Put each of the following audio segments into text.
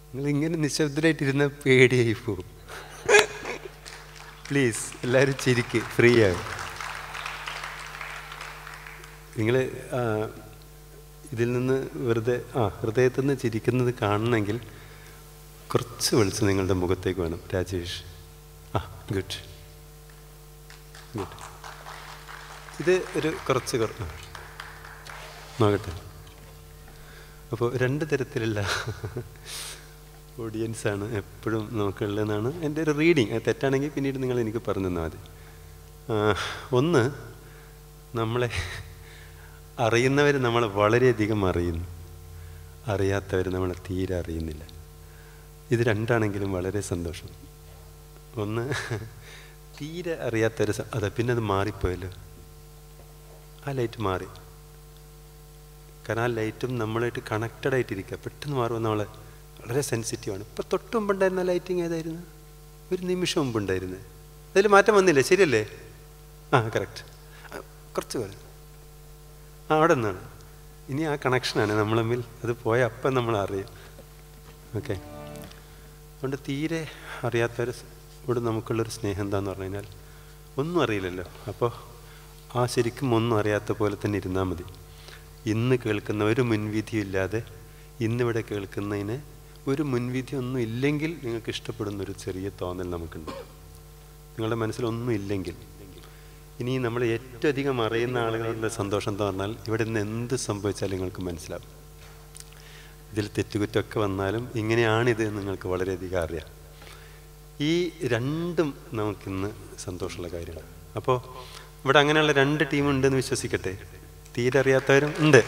നിങ്ങൾ ഇങ്ങനെ നിശബ്ദരായിട്ടിരുന്ന പേടിയായി പോകും പ്ലീസ് എല്ലാവരും ചിരിക്ക് ഫ്രീ ആകും നിങ്ങൾ ഇതിൽ നിന്ന് വെറുതെ ആ ഹൃദയത്തിൽ നിന്ന് ചിരിക്കുന്നത് കാണണമെങ്കിൽ കുറച്ച് വെളിച്ചം നിങ്ങളുടെ മുഖത്തേക്ക് വേണം രാജേഷ് ആ ഗുഡ് ഗുഡ് ഇത് ഒരു കുറച്ച് കുറ ആ. നോക്കട്ടെ അപ്പോൾ രണ്ട് തരത്തിലുള്ള ഓഡിയൻസാണ് എപ്പോഴും നമുക്കുള്ളതെന്നാണ് എൻ്റെ ഒരു റീഡിങ് അത് തെറ്റാണെങ്കിൽ പിന്നീട് നിങ്ങൾ എനിക്ക് പറഞ്ഞു തന്നാൽ മതി ആ, ഒന്ന് നമ്മളെ അറിയുന്നവർ നമ്മളെ വളരെയധികം അറിയുന്നു അറിയാത്തവർ നമ്മളെ തീരെ അറിയുന്നില്ല ഇത് രണ്ടാണെങ്കിലും വളരെ സന്തോഷം ഒന്ന് തീരെ അറിയാത്തൊരു സ- അതെ പിന്നെ അത് മാറിപ്പോയല്ലോ ആ ലൈറ്റ് മാറി കാരണം ആ ലൈറ്റും നമ്മളായിട്ട് കണക്റ്റഡ് ആയിട്ടിരിക്കുക പെട്ടെന്ന് മാറുമ്പോൾ നമ്മളെ വളരെ സെൻസിറ്റീവാണ് ഇപ്പം തൊട്ട് മുമ്പുണ്ടായിരുന്ന ലൈറ്റിങ് ഏതായിരുന്നു ഒരു നിമിഷം മുമ്പുണ്ടായിരുന്നത് അതിൽ മാറ്റം വന്നില്ലേ ശരിയല്ലേ ആ കറക്റ്റ് കുറച്ച് പോലെ ആ അവിടെ നിന്നാണ് ഇനി ആ കണക്ഷനാണ് നമ്മൾ തമ്മിൽ അത് പോയ അപ്പം നമ്മൾ അറിയാം ഓക്കെ അതുകൊണ്ട് തീരെ അറിയാത്തവർ ഇവിടെ നമുക്കുള്ളൊരു സ്നേഹം എന്താന്ന് പറഞ്ഞു കഴിഞ്ഞാൽ ഒന്നും അറിയില്ലല്ലോ അപ്പോൾ ആ ശരിക്കും ഒന്നും അറിയാത്ത പോലെ തന്നെ ഇരുന്നാൽ മതി ഇന്ന് കേൾക്കുന്ന ഒരു മുൻവിധിയും ഇല്ലാതെ ഇന്നിവിടെ കേൾക്കുന്നതിന് ഒരു മുൻവിധി ഒന്നും ഇല്ലെങ്കിൽ നിങ്ങൾക്ക് ഇഷ്ടപ്പെടുന്ന ഒരു ചെറിയ തോന്നൽ നമുക്കുണ്ട് നിങ്ങളുടെ മനസ്സിലൊന്നും ഇല്ലെങ്കിൽ ഇനി നമ്മൾ ഏറ്റവും അധികം അറിയുന്ന ആളുകളുടെ സന്തോഷം എന്ന് പറഞ്ഞാൽ ഇവിടെ നിന്ന് എന്ത് സംഭവിച്ചാലും നിങ്ങൾക്ക് മനസ്സിലാവും ഇതിൽ തെറ്റുകുറ്റമൊക്കെ വന്നാലും ഇങ്ങനെയാണിത് എന്ന് നിങ്ങൾക്ക് വളരെയധികം അറിയാം ഈ രണ്ടും നമുക്കിന്ന് സന്തോഷമുള്ള കാര്യമാണ് അപ്പോൾ ഇവിടെ അങ്ങനെയുള്ള രണ്ട് ടീമുണ്ടെന്ന് വിശ്വസിക്കട്ടെ തീരെ അറിയാത്തവരും ഉണ്ട്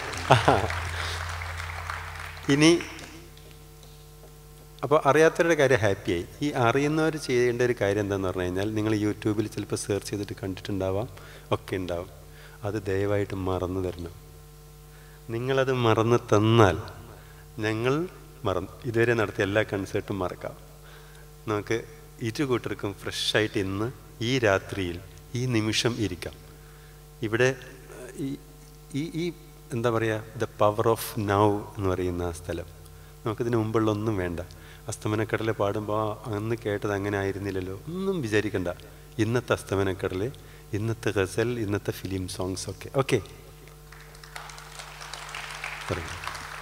ഇനി അപ്പോൾ അറിയാത്തവരുടെ കാര്യം ഹാപ്പിയായി ഈ അറിയുന്നവർ ചെയ്യേണ്ട ഒരു കാര്യം എന്താണെന്ന് പറഞ്ഞു കഴിഞ്ഞാൽ നിങ്ങൾ യൂട്യൂബിൽ ചിലപ്പോൾ സെർച്ച് ചെയ്തിട്ട് കണ്ടിട്ടുണ്ടാവാം ഒക്കെ ഉണ്ടാവും അത് ദയവായിട്ട് മറന്നു തരണം നിങ്ങളത് മറന്നു തന്നാൽ ഞങ്ങൾ മറന്നു ഇതുവരെ നടത്തിയ എല്ലാ കൺസേർട്ടും മറക്കാം നമുക്ക് ഇരു കൂട്ടർക്കും ഫ്രഷായിട്ട് ഇന്ന് ഈ രാത്രിയിൽ ഈ നിമിഷം ഇരിക്കാം ഇവിടെ ഈ ഈ ഈ എന്താ പറയുക ദ പവർ ഓഫ് നൗ എന്ന് പറയുന്ന ആ സ്ഥലം നമുക്കിതിന് മുമ്പുള്ള ഒന്നും വേണ്ട അസ്തമനക്കടലെ പാടുമ്പോൾ അന്ന് കേട്ടത് അങ്ങനെ ആയിരുന്നില്ലല്ലോ ഒന്നും വിചാരിക്കണ്ട ഇന്നത്തെ അസ്തമനക്കടല് ഇന്നത്തെ ഗസൽ ഇന്നത്തെ ഫിലിം സോങ്സ് ഒക്കെ ഓക്കെ പറയൂ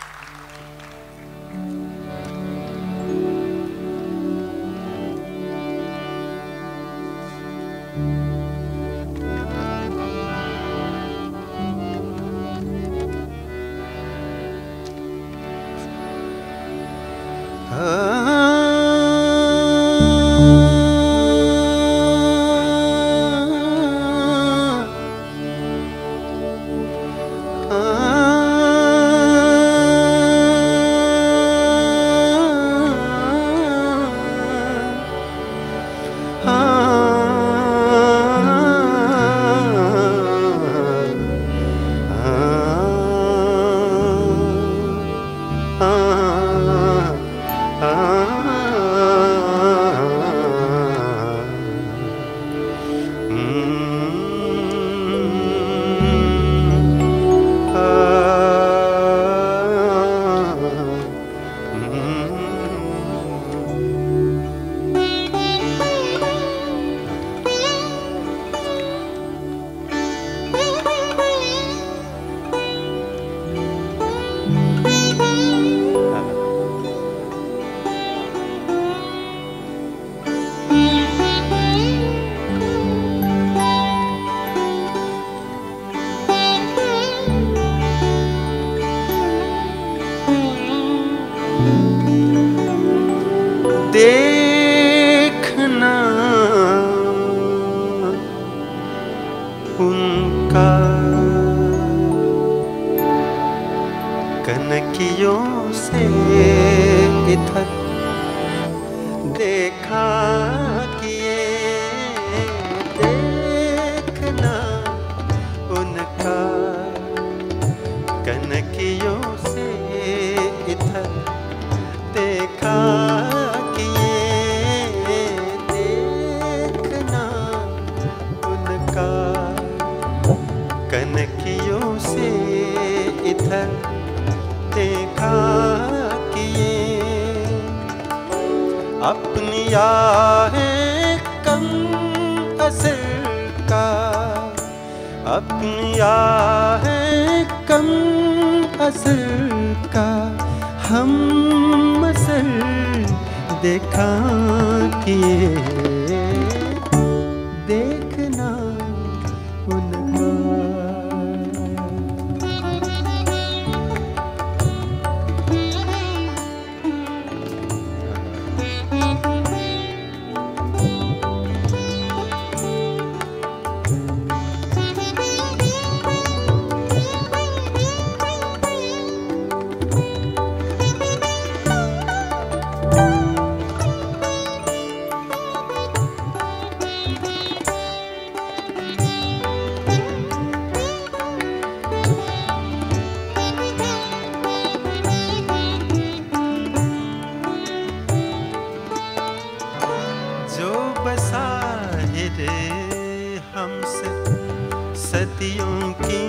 देखना उनका कनकियों से इधर देखा किए देखना उनका कनकियों से इधर देखा किए देखना उनका कनकियों से इधर देखा किए अपनी आहें कम असर का अपनी आहें कम असर का हम असर देखा किए देखना उनका जो बसाहिर हमसे सदियों की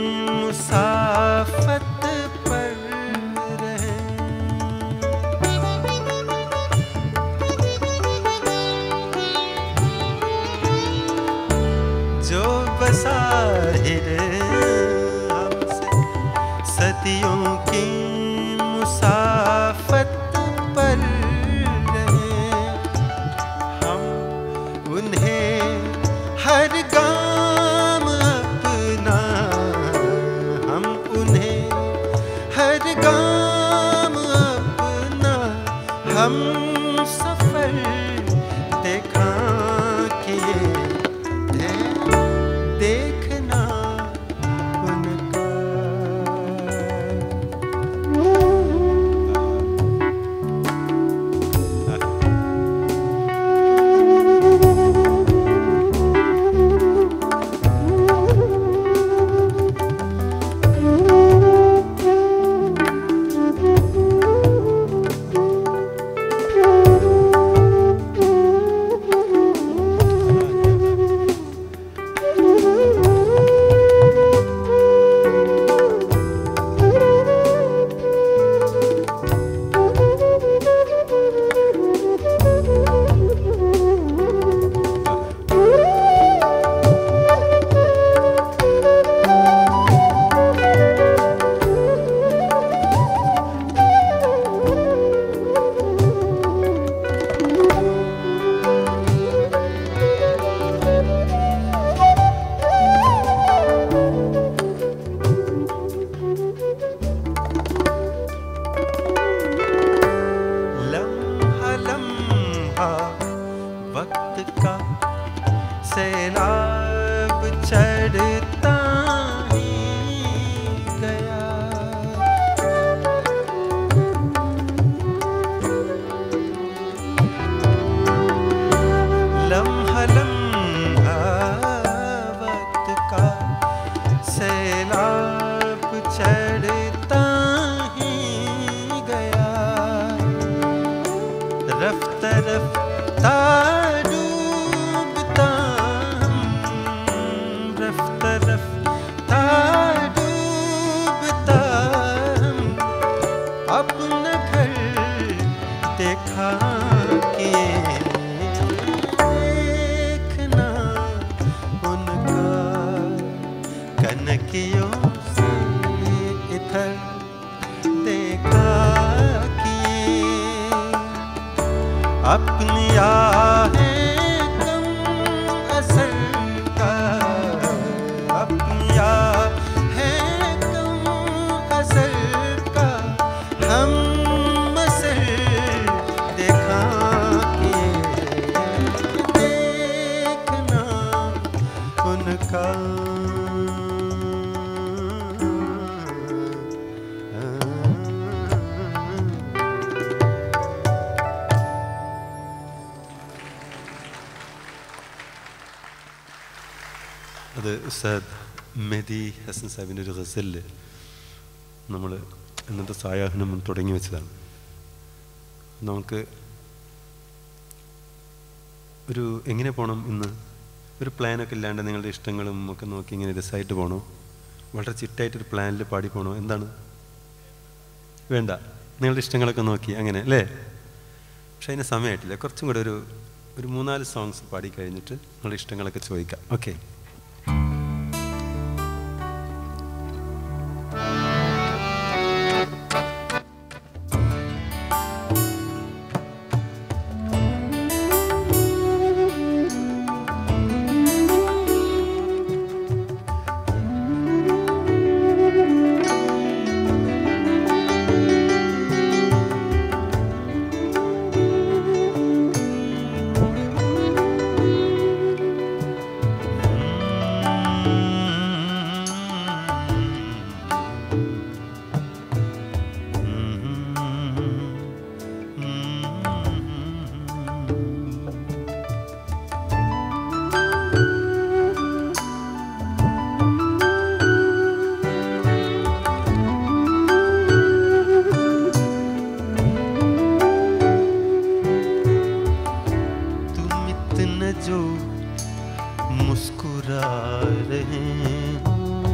मुसाफत पर रहे जो बसाहिर हमसे सदियों की मुसाफत पर रहे हम उन्हें हर गाम अपना हम उन्हें हर गाम अपना हम सफर देखा किए थे देखना उनका लम्हा लम्हा वक्त का सैलाब चढ़ता ही गया लम्हा लम्हा वक्त का सैलाब चढ़ता ही गया रफ्ता रफ्ता डूबता हम रफ्ता रफ्ता डूबता हम अपना घर देखा के देखना उनका कनकियों से इधर देखा किए अपनी आहें कम असर का अपनी आहें कम असर का हम असर देखा के देखना उनका അത് ഉസ്താദ് മെദി ഹസൻ സാഹിബിൻ്റെ ഒരു ഗസല് നമ്മൾ ഇന്നത്തെ സായാഹ്നം തുടങ്ങി വെച്ചതാണ് നമുക്ക് ഒരു എങ്ങനെ പോകണം ഇന്ന് ഒരു പ്ലാനൊക്കെ ഇല്ലാണ്ട് നിങ്ങളുടെ ഇഷ്ടങ്ങളും ഒക്കെ നോക്കി ഇങ്ങനെ രസമായിട്ട് പോകണോ വളരെ ചിട്ടായിട്ടൊരു പ്ലാനിൽ പാടി പോകണോ എന്താണ് വേണ്ട നിങ്ങളുടെ ഇഷ്ടങ്ങളൊക്കെ നോക്കി അങ്ങനെ അല്ലേ പക്ഷെ അതിന് സമയമായിട്ടില്ല കുറച്ചും കൂടെ ഒരു ഒരു മൂന്നാല് സോങ്സ് പാടി കഴിഞ്ഞിട്ട് നിങ്ങളുടെ ഇഷ്ടങ്ങളൊക്കെ ചോദിക്കാം ഓക്കെ तुम इतना जो मुस्कुरा रहे हो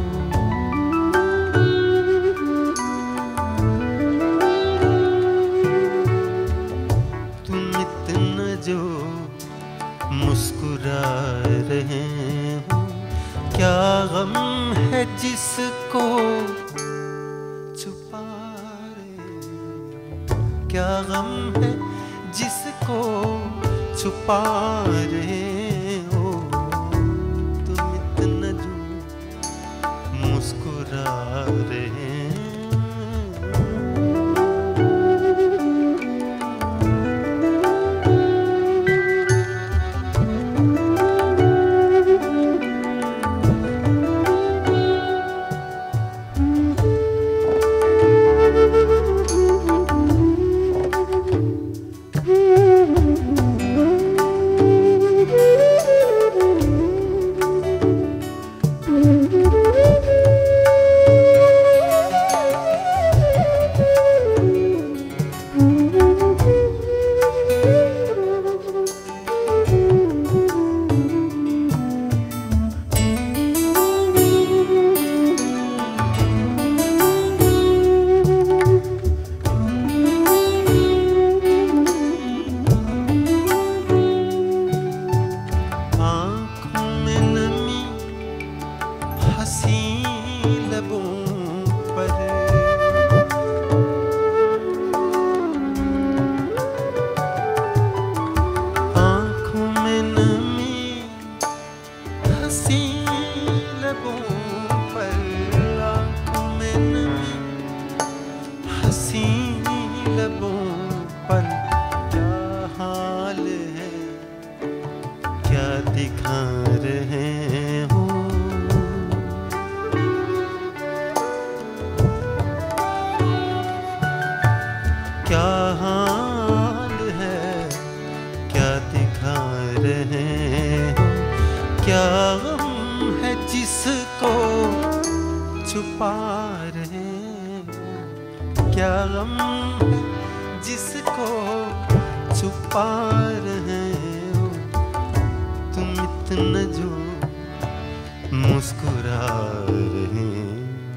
तुम इतना जो मुस्कुरा रहे हो क्या गम है जिसको छुपा रहे हो? क्या गम है जिसको छुपा रहे हो तुम इतना जो मुस्कुरा रहे हो आँखों में नमी हंसी लबों पर आँखों में नमी हंसी लबों पर आँखों में नमी हंसी लबों पर क्या हाल है क्या दिखा रहे हो क्या हाल है क्या दिखा रहे हो क्या गम है जिसको छुपा रहे हो क्या गम है जिसको छुपा रहे हो तुम इतना जो मुस्कुरा रहे हो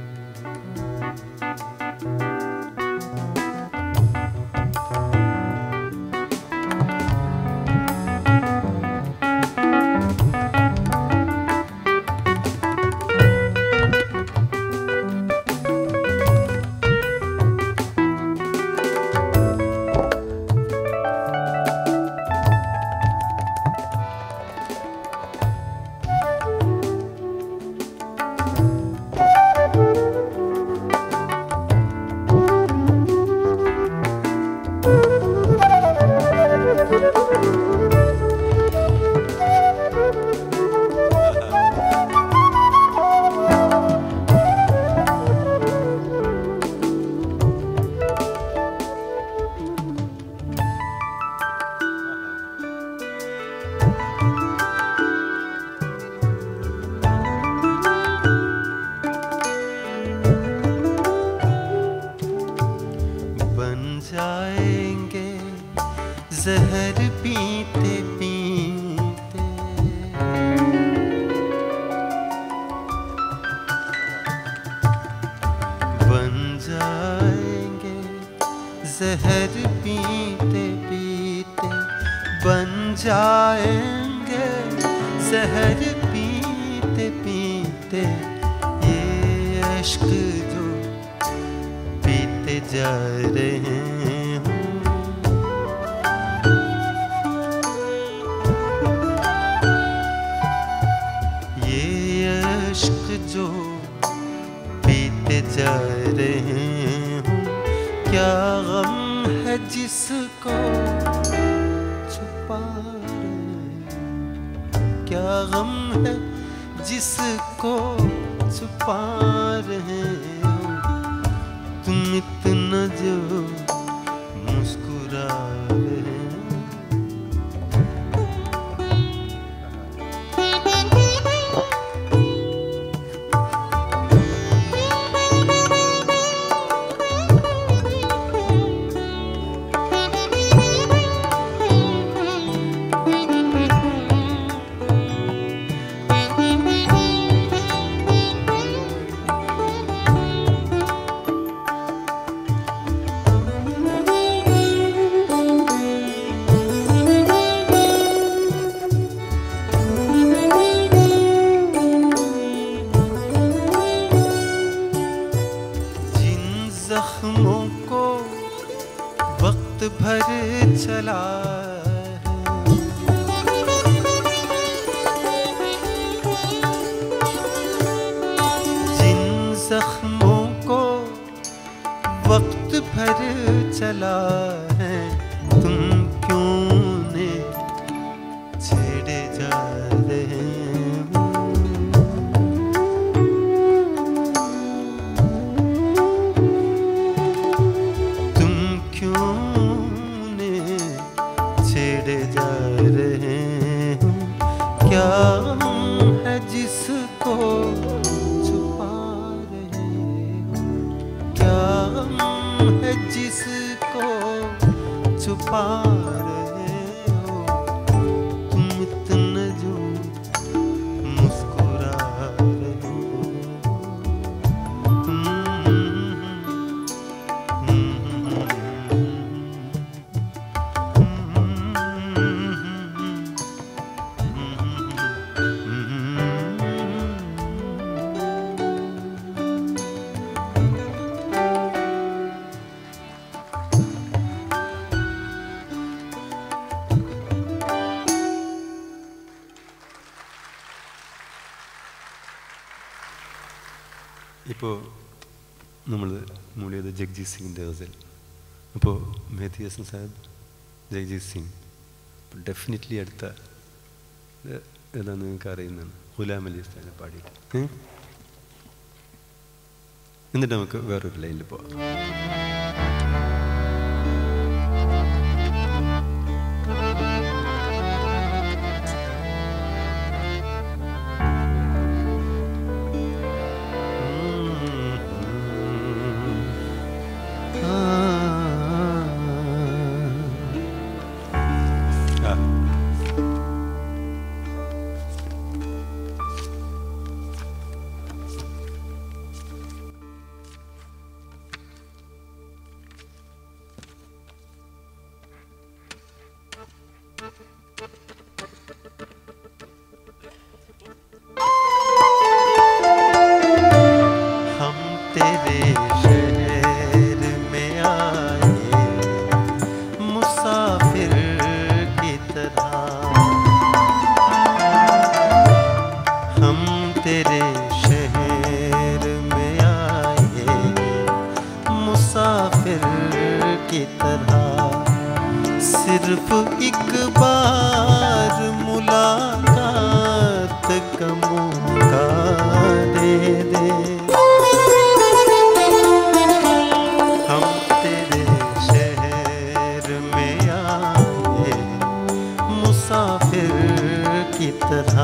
बन जाएंगे जहर पीते पीते बन जाएंगे जहर पीते पीते जाएंगे जहर पीते पीते ये अश्क जो पीते जा रहे हैं ये अश्क जो पीते जा रहे हूँ क्या गम है जिसको छुपा रहे हैं? क्या गम है जिसको छुपा रहे हो तुम इतना जो मुस्कुरा रहे हो जिन जख्मों को वक्त भर चला है जिन जख्मों को वक्त भर चला है तुम क्यों ने छेड़े जा रहे हो तुम क्यों ने छेड़े जा रहे हो क्या गम है जिसको छुपा रहे हो क्या गम है जिसको छुपा रहे हो तुम इतना जो मुस्कुरा रहे हो ഇപ്പോൾ നമ്മൾ മൂളിയത് ജഗ്ജീത് സിംഗിൻ്റെ ഗസൽ അപ്പോൾ മേധി ഹസൻ സാഹിബ് ജഗ്ജീത് സിംഗ് ഡെഫിനറ്റ്ലി അടുത്ത ഇത് ഏതാന്ന് നിങ്ങൾക്ക് അറിയുന്നതാണ് ഗുലാം അലി ഉസ്താദിനെ പാടിയിട്ട് ഏ? എന്നിട്ട് നമുക്ക് വേറൊരു ലൈനിൽ പോവാം ആ हम तेरे शहर में आए मुसाफिर की तरह हम तेरे शहर में आए मुसाफिर की तरह सिर्फ एक बार मुलाकात का मौका दे दे हम तेरे शहर में आए मुसाफिर की तरह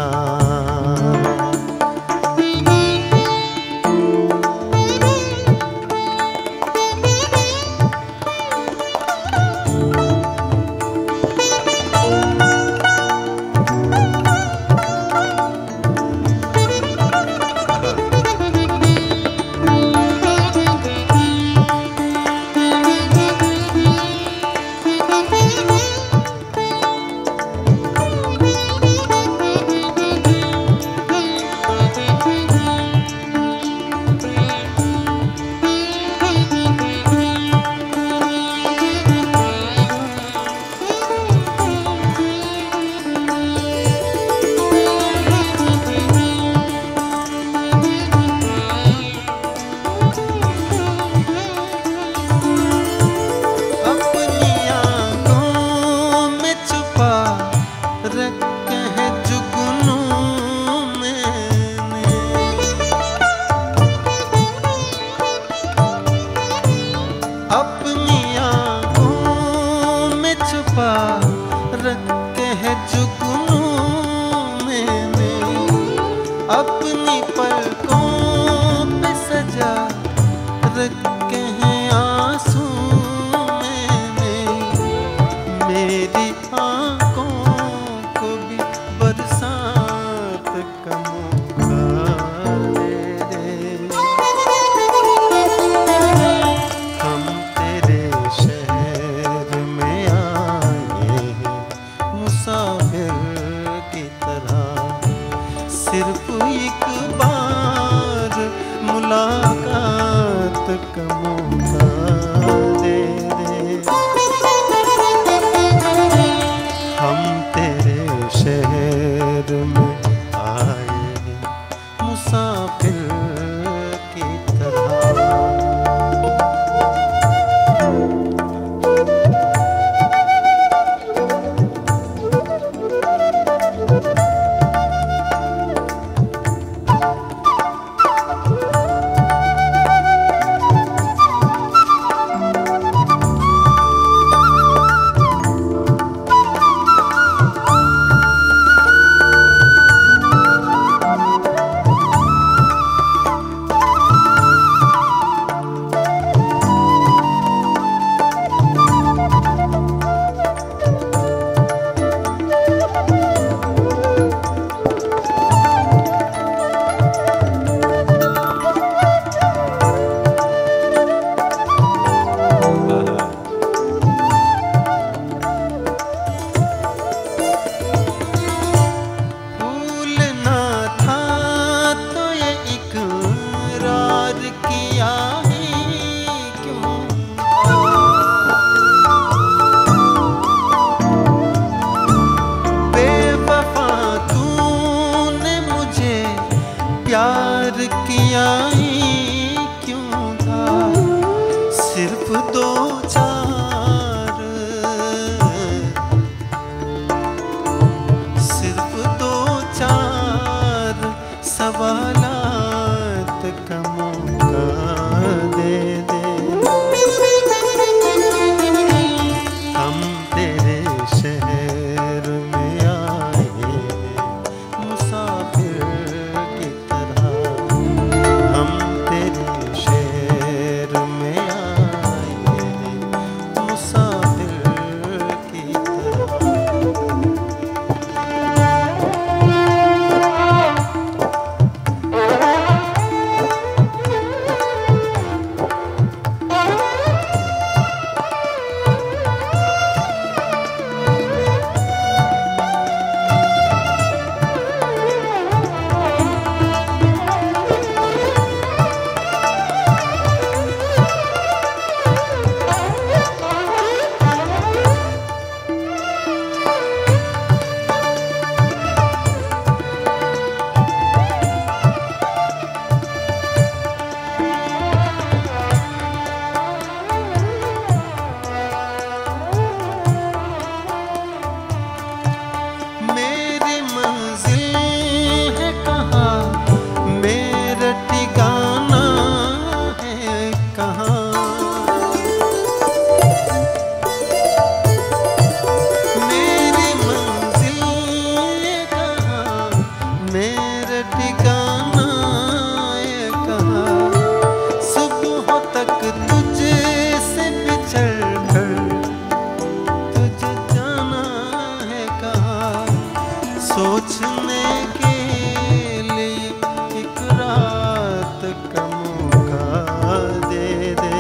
पूछने के लिए एक रात का मौका दे दे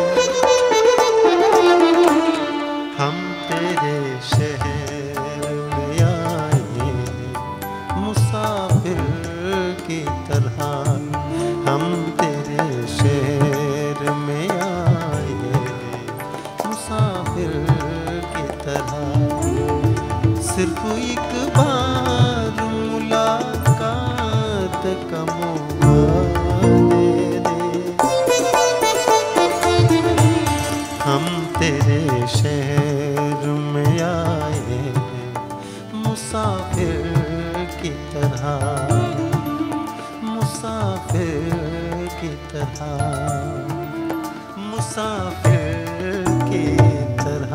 हम तेरे शहर में आए मुसाफिर की तरह हम तेरे शहर में आए मुसाफिर की तरह सिर्फ एक बार मुलाकात का मौका दे दे हम तेरे शहर में आए मुसाफिर की तरह मुसाफिर की तरह मुसाफिर की तरह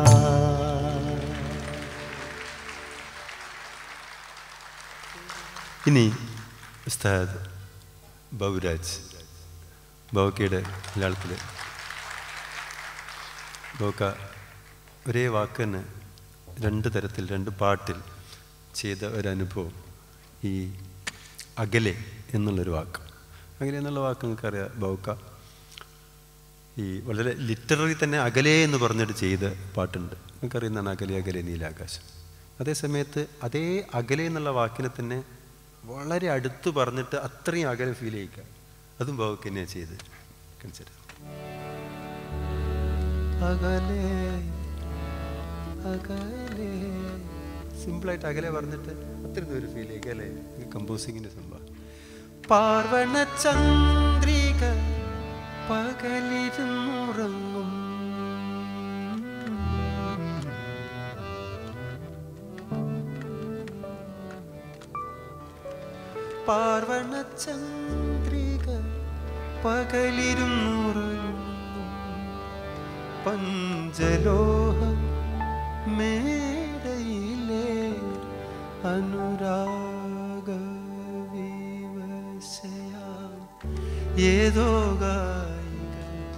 ഇനി ഉസ്താദ് ബൗരാജ് ബൗക്കയുടെ മലയാളത്തിൽ ബൗക്ക ഒരേ വാക്ക് തന്നെ രണ്ട് തരത്തിൽ രണ്ട് പാട്ടിൽ ചെയ്ത ഒരനുഭവം ഈ അകലെ എന്നുള്ളൊരു വാക്ക് അകലെ എന്നുള്ള വാക്ക് നിങ്ങൾക്കറിയാം ബൗക്ക ഈ വളരെ ലിറ്റററി തന്നെ അകലെ എന്ന് പറഞ്ഞിട്ട് ചെയ്ത പാട്ടുണ്ട് നിങ്ങൾക്കറിയുന്നതാണ് അകലെ അകലെ നീലാകാശം അതേ സമയത്ത് അതേ അകലെ എന്നുള്ള വാക്കിനെ തന്നെ വളരെ അടുത്ത് പറഞ്ഞിട്ട് അത്രയും അകലെ ഫീൽ ചെയ്യിക്കുക അതും ബൗക്ക് തന്നെയാണ് ചെയ്ത് കാണിച്ചത് അകലെ അകലെ സിമ്പിളായിട്ട് അകലെ പറഞ്ഞിട്ട് അത്രയും ദൂരം ഫീൽ ചെയ്യുക അല്ലേ കമ്പോസിങ്ങിൻ്റെ സംഭവം പാർവണ ചന്ദ്രിക പകലിരുന്നുറങ്ങും പാർവണ ചന്ദ്രിക പകലിരുന്നുറങ്ങും പഞ്ചലോഹ മേടയിലെ അനുരാഗ വിവശയാൽ ഏതോ ഗായിക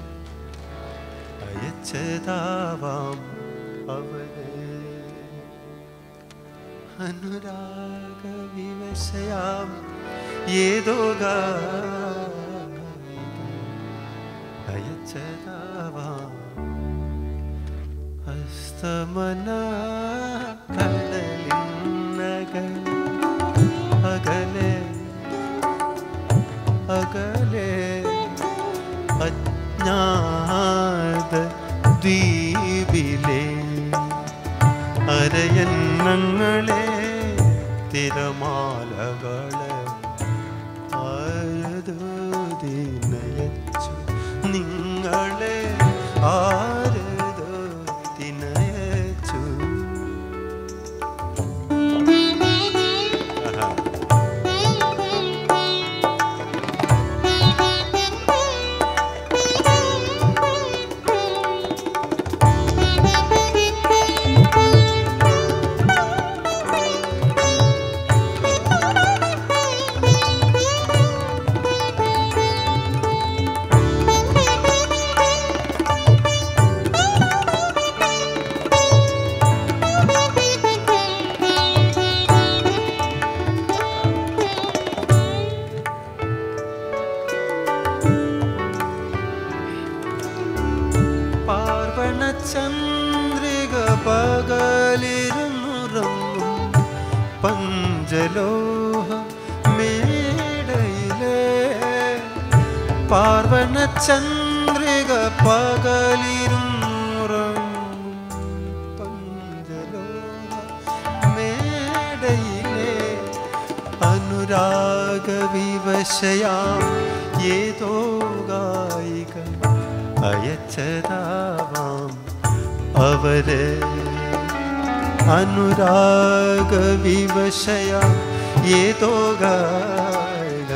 അയച്ചതാവാം അവരെ അനുരാഗ വിവശയാം ഏതോ ഗായിക അയച്ചതാവാം അസ്തമന കടലിന്നകൽ അകലെ അകലെ അജ്ഞാത ദ്വീപിലെ അരയന്നങ്ങളെ തിരമാലകളെ ആരതോദിനയച്ചു നിങ്ങളെ ആരതോദിനയച്ചു ആഹാ പാർവണ ചന്ദ്രിക പകലിരുന്നുറങ്ങും പഞ്ചലോഹ മേടയിലെ പാർവണ ചന്ദ്രിക പകലിരുന്നുറങ്ങും പഞ്ചലോഹ മേടയിലെ അനുരാഗ വിവശയാം ഏതോ ഗായിക അയച്ചതാവാം അവരെ അനുരാഗ വിവശയാം ഏതോ ഗായിക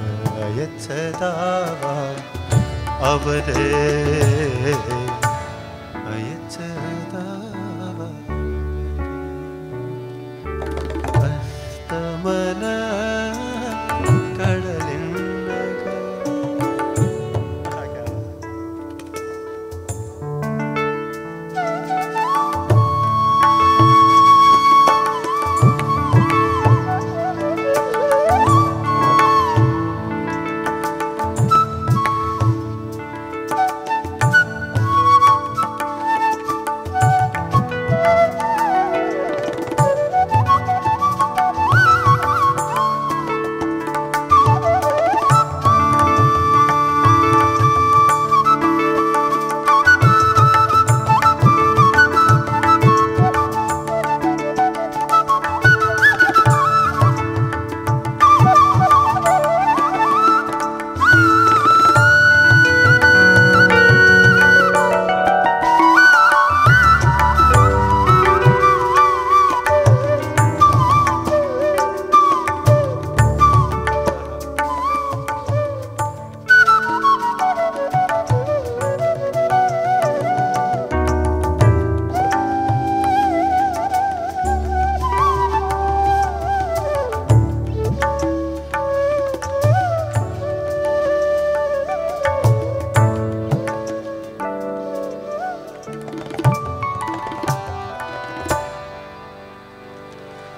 അയച്ചതാവാം അവരെ അയച്ചതാവാം അസ്തമന കടലിന്നക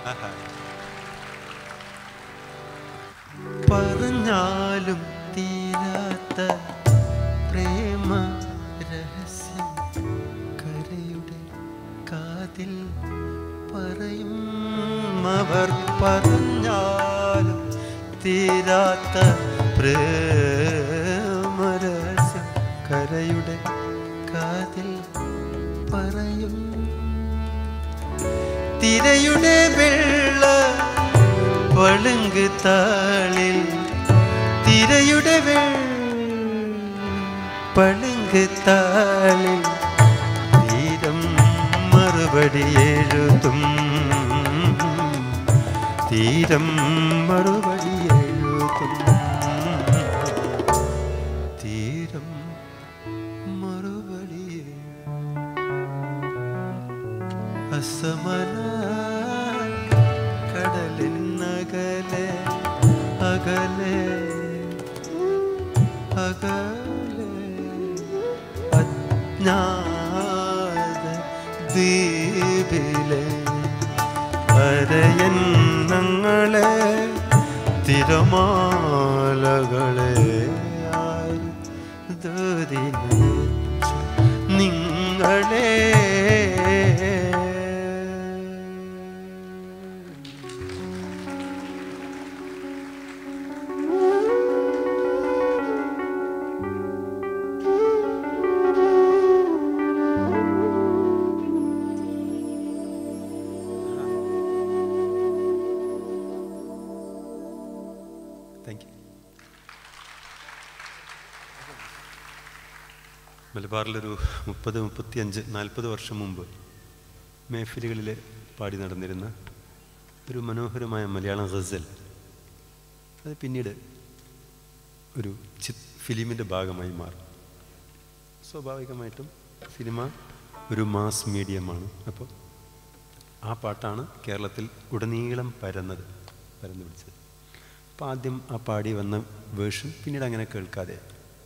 പറഞ്ഞാലും തീരാത്ത പ്രേമ രഹസ്യം കരയുടെ കാതിൽ പറയും അവർ പറഞ്ഞാലും തീരാത്ത പ്രേമ രഹസ്യം കരയുടെ കാതിൽ പറയും തിരയുടെ വെള്ള പളുങ്ക് താളിൽ തിരയുടെ പളുങ്ക് താളിൽ തീരം മറുപടി എഴുതും തീരം മറുപടി എഴുതും തീരം മറുപടി അസമന കടലിനകലെ അകലെ അകലെ അജ്ഞാത ദ്വീപിലെ അരയന്നങ്ങളെ തിരമാലകളെ ആര് ദുരിച്ചു നിങ്ങളെ താങ്ക് യു മലബാറിലൊരു മുപ്പത് മുപ്പത്തിയഞ്ച് നാൽപ്പത് വർഷം മുമ്പ് മേഫിലുകളിൽ പാടി നടന്നിരുന്ന ഒരു മനോഹരമായ മലയാളം ഗസൽ അത് പിന്നീട് ഒരു ചിത് ഫിലിമിൻ്റെ ഭാഗമായി മാറും സ്വാഭാവികമായിട്ടും സിനിമ ഒരു മാസ് മീഡിയമാണ് അപ്പോൾ ആ പാട്ടാണ് കേരളത്തിൽ ഉടനീളം പരന്നത് പരന്നു പിടിച്ചത് അപ്പോൾ ആദ്യം ആ പാടി വന്ന വേർഷൻ പിന്നീട് അങ്ങനെ കേൾക്കാതെ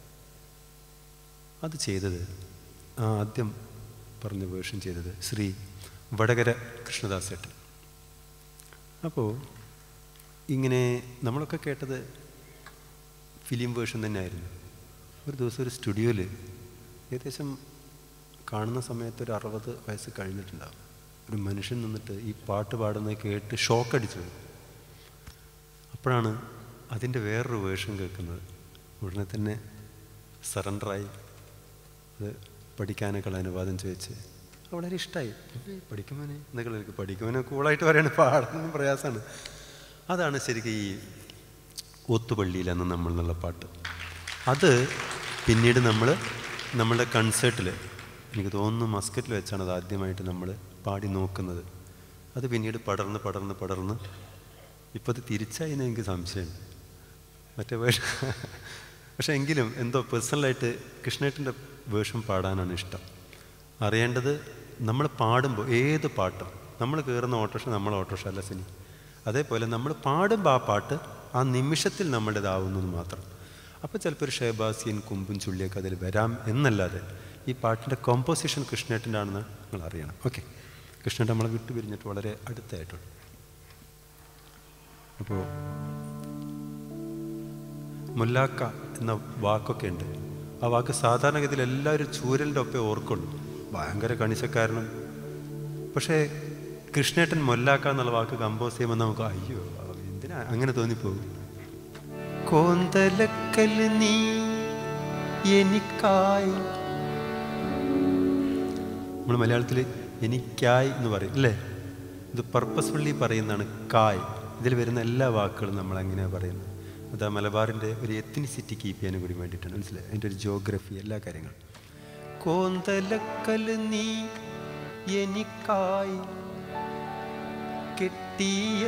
അത് ചെയ്തത് ആ ആദ്യം പറഞ്ഞ വേർഷൻ ചെയ്തത് ശ്രീ വടകര കൃഷ്ണദാസ് ഏട്ടൻ അപ്പോൾ ഇങ്ങനെ നമ്മളൊക്കെ കേട്ടത് ഫിലിം വേർഷൻ തന്നെയായിരുന്നു ഒരു ദിവസം ഒരു സ്റ്റുഡിയോയിൽ ഏകദേശം കാണുന്ന സമയത്ത് ഒരു അറുപത് വയസ്സ് കഴിഞ്ഞിട്ടുണ്ടാവും ഒരു മനുഷ്യൻ നിന്നിട്ട് ഈ പാട്ട് പാടുന്നത് കേട്ട് ഷോക്കടിച്ചു പോയി. അപ്പോഴാണ് അതിൻ്റെ വേറൊരു വേർഷൻ കേൾക്കുന്നത് ഉടനെ തന്നെ സറണ്ടറായി അത് പഠിക്കാനൊക്കെയുള്ള അനുവാദം ചോദിച്ച് അത് വളരെ ഇഷ്ടമായി പഠിക്കുമോനെ എന്നൊക്കെ എനിക്ക് പഠിക്കുമോനെ കൂളായിട്ട് പറയണ പാടുന്ന പ്രയാസമാണ് അതാണ് ശരിക്കും ഈ ഒത്തുപള്ളിയിലെന്ന് നമ്മൾ എന്നുള്ള പാട്ട് അത് പിന്നീട് നമ്മൾ നമ്മളുടെ കൺസേർട്ടിൽ എനിക്ക് തോന്നുന്നു മസ്കറ്റിൽ വെച്ചാണ് അത് ആദ്യമായിട്ട് നമ്മൾ പാടി നോക്കുന്നത് അത് പിന്നീട് പടർന്ന് പടർന്ന് പടർന്ന് ഇപ്പോൾ അത് തിരിച്ചായിന്ന് എനിക്ക് സംശയമുണ്ട് മറ്റേ വേഷം പക്ഷേ എങ്കിലും എന്തോ പേഴ്സണലായിട്ട് കൃഷ്ണേട്ടൻ്റെ വേഷം പാടാനാണ് ഇഷ്ടം അറിയേണ്ടത് നമ്മൾ പാടുമ്പോൾ ഏത് പാട്ടും നമ്മൾ കയറുന്ന ഓട്ടോഷ നമ്മൾ ഓട്ടോഷ അല്ല സിനി അതേപോലെ നമ്മൾ പാടുമ്പോൾ ആ പാട്ട് ആ നിമിഷത്തിൽ നമ്മുടേതാവുന്നത് മാത്രം അപ്പോൾ ചിലപ്പോൾ ഒരു ഷേബാസിയൻ കുമ്പും ചുള്ളിയൊക്കെ അതിൽ വരാം എന്നല്ലാതെ ഈ പാട്ടിൻ്റെ കോമ്പോസിഷൻ കൃഷ്ണേട്ടൻ്റെ ആണെന്ന് നിങ്ങൾ അറിയണം ഓക്കെ കൃഷ്ണേട്ടൻ നമ്മളെ വിട്ടു പിരിഞ്ഞിട്ട് വളരെ അടുത്തായിട്ടുണ്ട് അപ്പോൾ മുല്ലാക്ക എന്ന വാക്കൊക്കെ ഉണ്ട് ആ വാക്ക് സാധാരണഗതിയിൽ എല്ലാവരും ചൂരലിൻ്റെ ഒപ്പേ ഓർക്കുള്ളൂ ഭയങ്കര കണിശക്കാരനും പക്ഷേ കൃഷ്ണേട്ടൻ മൊല്ലാക്ക എന്നുള്ള വാക്ക് കമ്പോസ് ചെയ്യുമ്പോൾ നമുക്ക് അയ്യോ എന്തിനാ അങ്ങനെ തോന്നിപ്പോകും കോന്തലക്കൽ നീ എനിക്കായി നമ്മൾ മലയാളത്തിൽ എനിക്കായി എന്ന് പറയും അല്ലേ ഇത് പർപ്പസ്ഫുള്ളി പറയുന്നതാണ് കായ് ഇതിൽ വരുന്ന എല്ലാ വാക്കുകളും നമ്മൾ എങ്ങനെയാണ് പറയുന്നത് അത് ആ മലബാറിൻ്റെ ഒരു എത്തിനിസിറ്റി കീപ്പ് ചെയ്യാനും കൂടി വേണ്ടിയിട്ടാണ് മനസ്സിലായി അതിൻ്റെ ഒരു ജോഗ്രഫി എല്ലാ കാര്യങ്ങളും കോന്തലക്കൽ നീ എനിക്കായി കെട്ടിയ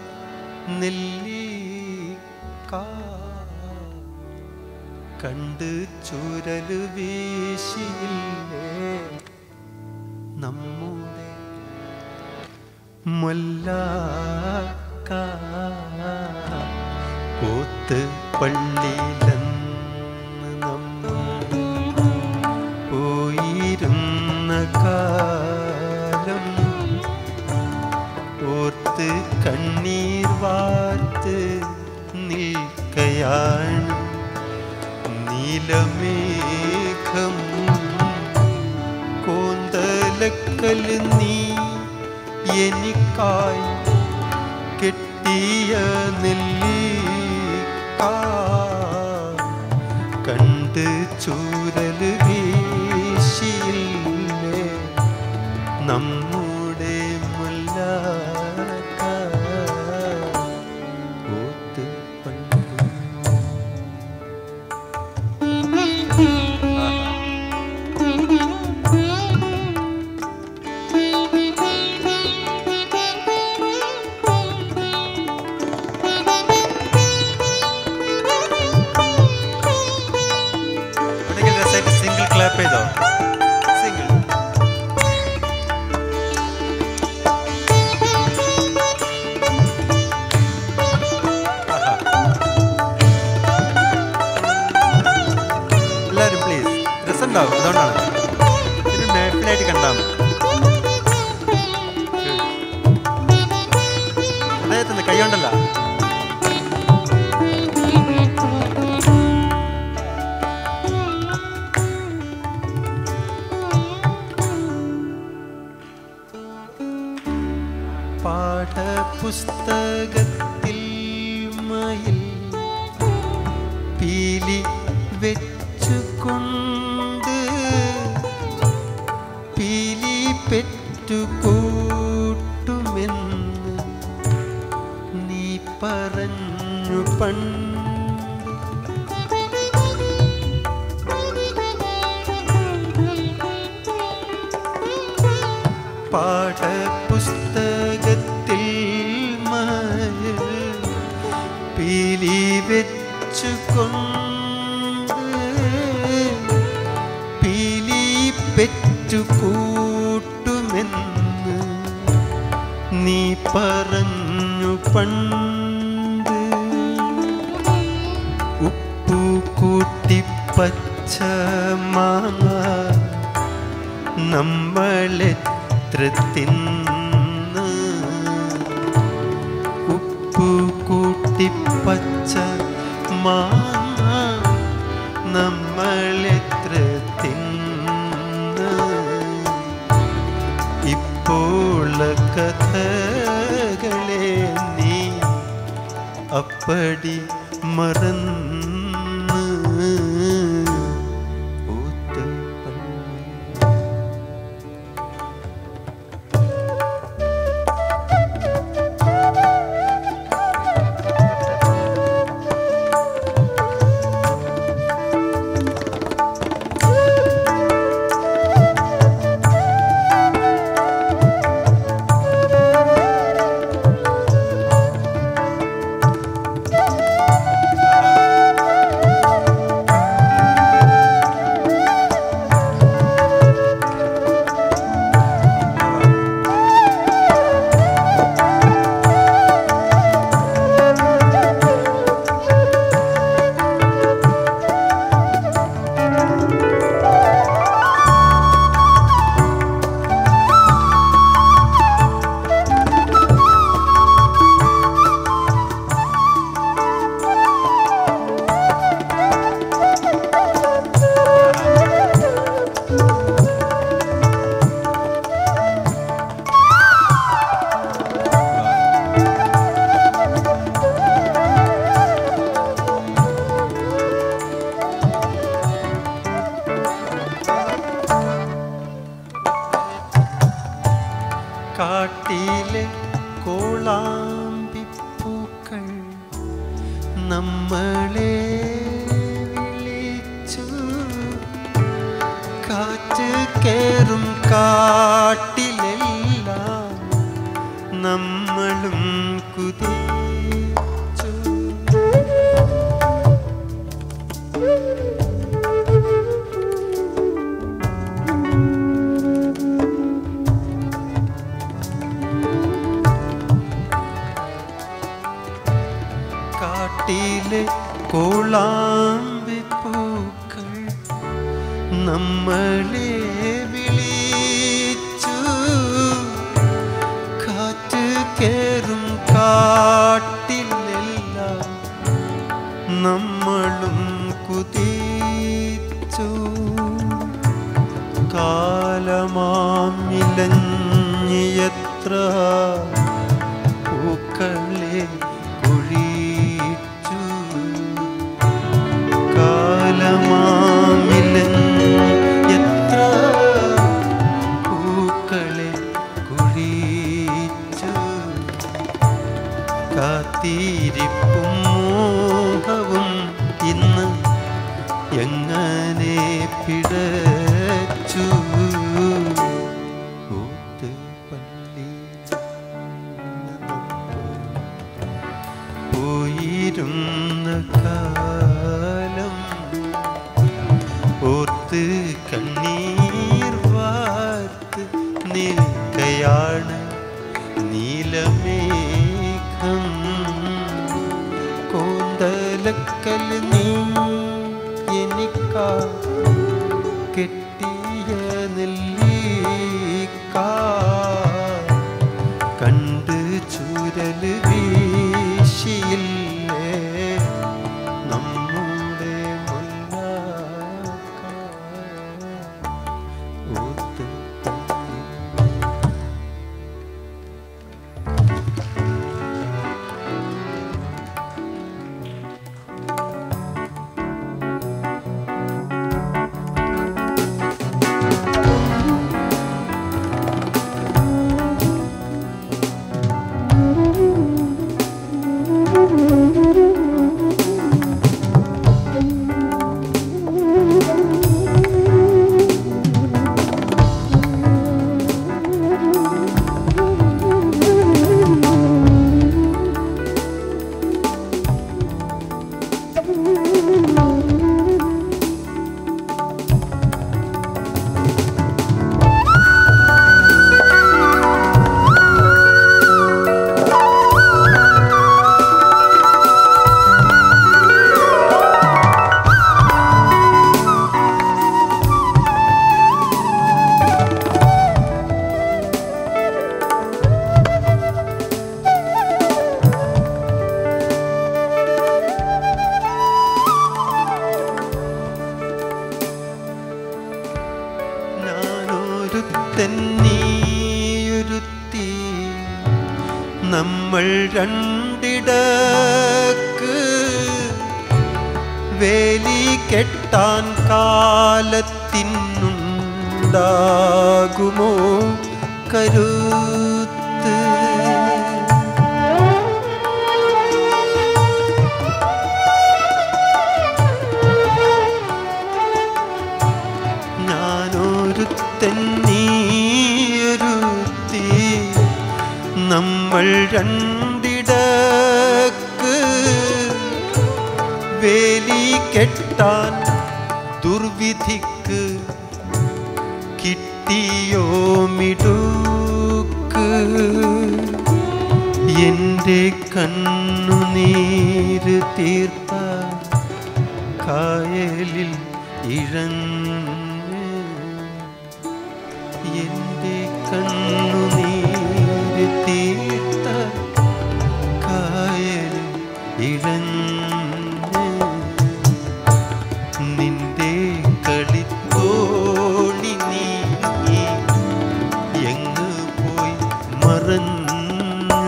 നെല്ലിക്ക കണ്ട് ചുരല് വീശിയില്ലേ നമ്മുടെ മുല്ലാക്ക പോത്ത് പള്ളിയിലെന്ന് നമ്മൾ പോയിരുന്ന കാലം ഓർത്ത് കണ്ണീർ വാർത്ത് നിൽക്കയാണ് നീലമേഘം കോന്തലക്കൽ നീ എനിക്കായി കെട്ടിയ നെല്ലിക്ക കണ്ട് ചൂരൽ വീശിയില്ലേ നമ്മുടെ മുല്ലാക്ക കൂത്ത് പണ്ട് വേണമെങ്കിൽ രസമായിട്ട് സിംഗിൾ ക്ലാപ്പ് ചെയ്തോ സിംഗിൾ എല്ലാവരും പ്ലീസ് രസമുണ്ടാവും അതുകൊണ്ടാണ് ഇത് മേപ്പിലായിട്ട് കണ്ടാൽ അദ്ദേഹത്തിന് കൈ കൊണ്ടല്ല പാഠപുസ്തകത്തിൽ മയിൽ പീലി വെച്ചുകൊണ്ട് പീലി പെറ്റുകൂട്ടുമെന്ന് നീ പറഞ്ഞു പണ്ട് പാഠപുസ്തകത്തിൽ മയിൽ പീലി വെച്ചുകൊണ്ട് പീലി പെറ്റുകൂട്ടുമെന്ന് നീ പറഞ്ഞു പണ്ട് ഉപ്പു കൂട്ടി പച്ച മാങ്ങ നമ്മളെത്ര തിന്ന് ഉപ്പു കൂട്ടി പച്ച മാങ്ങ നമ്മളെത്ര തിന്ന് ഇപ്പോൾ കഥകളെ നീ അപ്പടി മറന്ന് ഊത്ത് പള്ളി കാട്ടിലെ കോളാമ്പിപ്പൂക്കൾ നമ്മളെ വിളിച്ചു കാറ്റ് കേറും കാട്ടിലെല്ലാം നമ്മളും കുതിച്ചു കാട്ടിലെ കോളാമ്പിപ്പൂക്കൾ നമ്മളെ വിളിച്ചു കാറ്റ് കേ എത്ര പൂക്കളെ കുഴിച്ചു കാലമാമില്ലെന്ന് എത്ര പൂക്കളെ കുഴിച്ചു കാത്തിരിപ്പും മോഹവും ഇന്ന് എങ്ങനെ പിടച്ചു ഊത്ത് പള്ളി പോയിരുന്ന കാലം ഓർത്ത് കണ്ണീർ വാർത്ത് നിൽക്കയാണ് നീലമേഘം കോന്തലക്കൽ നീ എനിക്കാ കെട്ടിയ നെല്ലിക്കാ കണ്ട് ചൂരൽ വീശിയില്ലേ നമ്മുടെ മുല്ലാക്ക ഊത്ത് ഞാനൊരുത്തൻ നീയൊരുത്തി നമ്മൾ രണ്ടിടക്ക് വേലി കെട്ടാൻ കാലത്തിനുണ്ടാകുമോ കരുത്ത് ഞാനൊരുത്തൻ നീയൊരുത്തി നമ്മൾ രണ്ടിടക്ക് വേലി കെട്ടാൻ ദുർവിധിക്ക് കിട്ടിയോ മിടുക്ക് എൻ്റെ കണ്ണുനീര് തീർത്ത കായലിൽ ഇഴഞ്ഞ് എൻ്റെ കണ്ണുനീര് തീർത്ത കായലിൽ ഇഴഞ്ഞ് നിന്റെ കളിത്തോണി നീ എങ്ങ് പോയി മറഞ്ഞു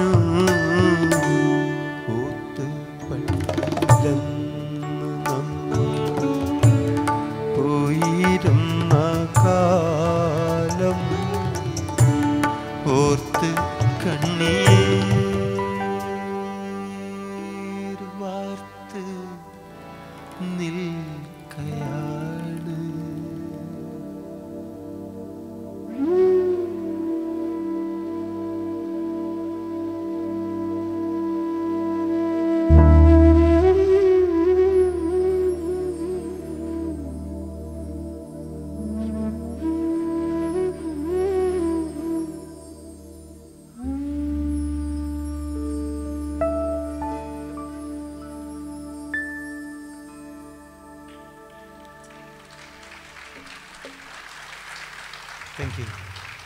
ഊത്ത് പള്ളിലെന്ന് നമ്മൾ പോയിരുന്ന കാലം ഓർത്ത് കണ്ണീർ വാർത്ത് നിൽക്കയാണ് താങ്ക് യു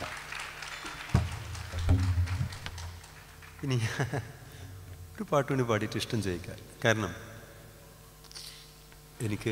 ഇനി ഒരു പാട്ടുകൂടി പാടിയിട്ട് ഇഷ്ടം ചെയ്യിക്കാം കാരണം എനിക്ക്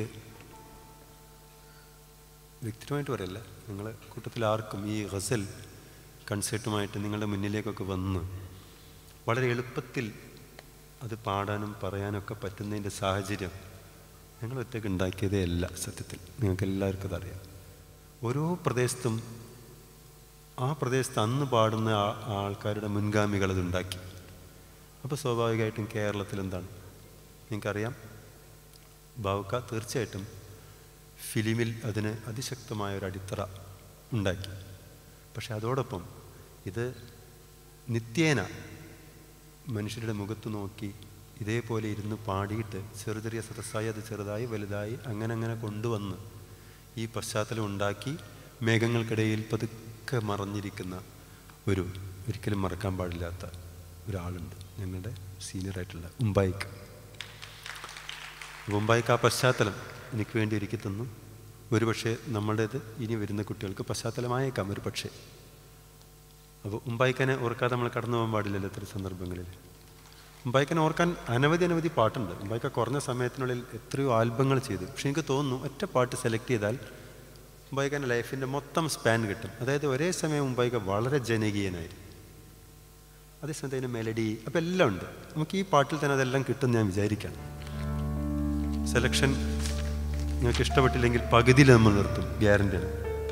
വ്യക്തിപരമായിട്ട് പറയല്ല നിങ്ങൾ കൂട്ടത്തിൽ ആർക്കും ഈ ഗസൽ കൺസേർട്ടുമായിട്ട് നിങ്ങളുടെ മുന്നിലേക്കൊക്കെ വന്ന് വളരെ എളുപ്പത്തിൽ അത് പാടാനും പറയാനൊക്കെ പറ്റുന്നതിൻ്റെ സാഹചര്യം ഞങ്ങൾ ഒറ്റയ്ക്ക് ഉണ്ടാക്കിയതേ അല്ല സത്യത്തിൽ നിങ്ങൾക്ക് എല്ലാവർക്കും അതറിയാം ഓരോ പ്രദേശത്തും ആ പ്രദേശത്ത് അന്ന് പാടുന്ന ആ- ആൾക്കാരുടെ മുൻഗാമികൾ അതുണ്ടാക്കി അപ്പോൾ സ്വാഭാവികമായിട്ടും കേരളത്തിൽ എന്താണ് നിങ്ങൾക്കറിയാം ബാവുക്ക തീർച്ചയായിട്ടും ഫിലിമിൽ അതിന് അതിശക്തമായ ഒരു അടിത്തറ ഉണ്ടാക്കി പക്ഷെ അതോടൊപ്പം ഇത് നിത്യേന മനുഷ്യരുടെ മുഖത്ത് നോക്കി ഇതേപോലെ ഇരുന്ന് പാടിയിട്ട് ചെറു ചെറിയ സദസ്സായി അത് ചെറുതായി വലുതായി അങ്ങനെ അങ്ങനെ കൊണ്ടുവന്ന് ഈ പശ്ചാത്തലം ഉണ്ടാക്കി മേഘങ്ങൾക്കിടയിൽ പതുക്കെ മറഞ്ഞിരിക്കുന്ന ഒരു ഒരിക്കലും മറക്കാൻ പാടില്ലാത്ത ഒരാളുണ്ട് ഞങ്ങളുടെ സീനിയറായിട്ടുള്ള ഉമ്പായിക്ക് മുംബൈക്ക് ആ പശ്ചാത്തലം എനിക്ക് വേണ്ടി ഒരുക്കി തന്നു ഒരുപക്ഷെ നമ്മുടേത് ഇനി വരുന്ന കുട്ടികൾക്ക് പശ്ചാത്തലമായേക്കാം ഒരു പക്ഷേ അപ്പോൾ ഉമ്പായിക്കനെ ഓർക്കാതെ നമ്മൾ കടന്നു പോകാൻ പാടില്ലല്ലോ ഇത്തരം സന്ദർഭങ്ങളിൽ ഉമ്പായിക്കനെ ഓർക്കാൻ അനവധി അനവധി പാട്ടുണ്ട് ഉമ്പായിക്ക കുറഞ്ഞ സമയത്തിനുള്ളിൽ എത്രയോ ആൽബങ്ങൾ ചെയ്തു പക്ഷെ എനിക്ക് തോന്നുന്നു ഒറ്റ പാട്ട് സെലക്ട് ചെയ്താൽ ഉമ്പായിക്കൻ്റെ ലൈഫിൻ്റെ മൊത്തം സ്പാൻ കിട്ടും അതായത് ഒരേ സമയം ഉമ്പായിക്ക വളരെ ജനകീയനായിരുന്നു അതേസമയത്ത് അതിൻ്റെ മെലഡി അപ്പം എല്ലാം ഉണ്ട് നമുക്ക് ഈ പാട്ടിൽ തന്നെ അതെല്ലാം കിട്ടും ഞാൻ വിചാരിക്കാം സെലക്ഷൻ നിങ്ങൾക്ക് ഇഷ്ടപ്പെട്ടില്ലെങ്കിൽ പകുതിയിൽ നമ്മൾ നിർത്തും ഗ്യാരണ്ടിയാണ്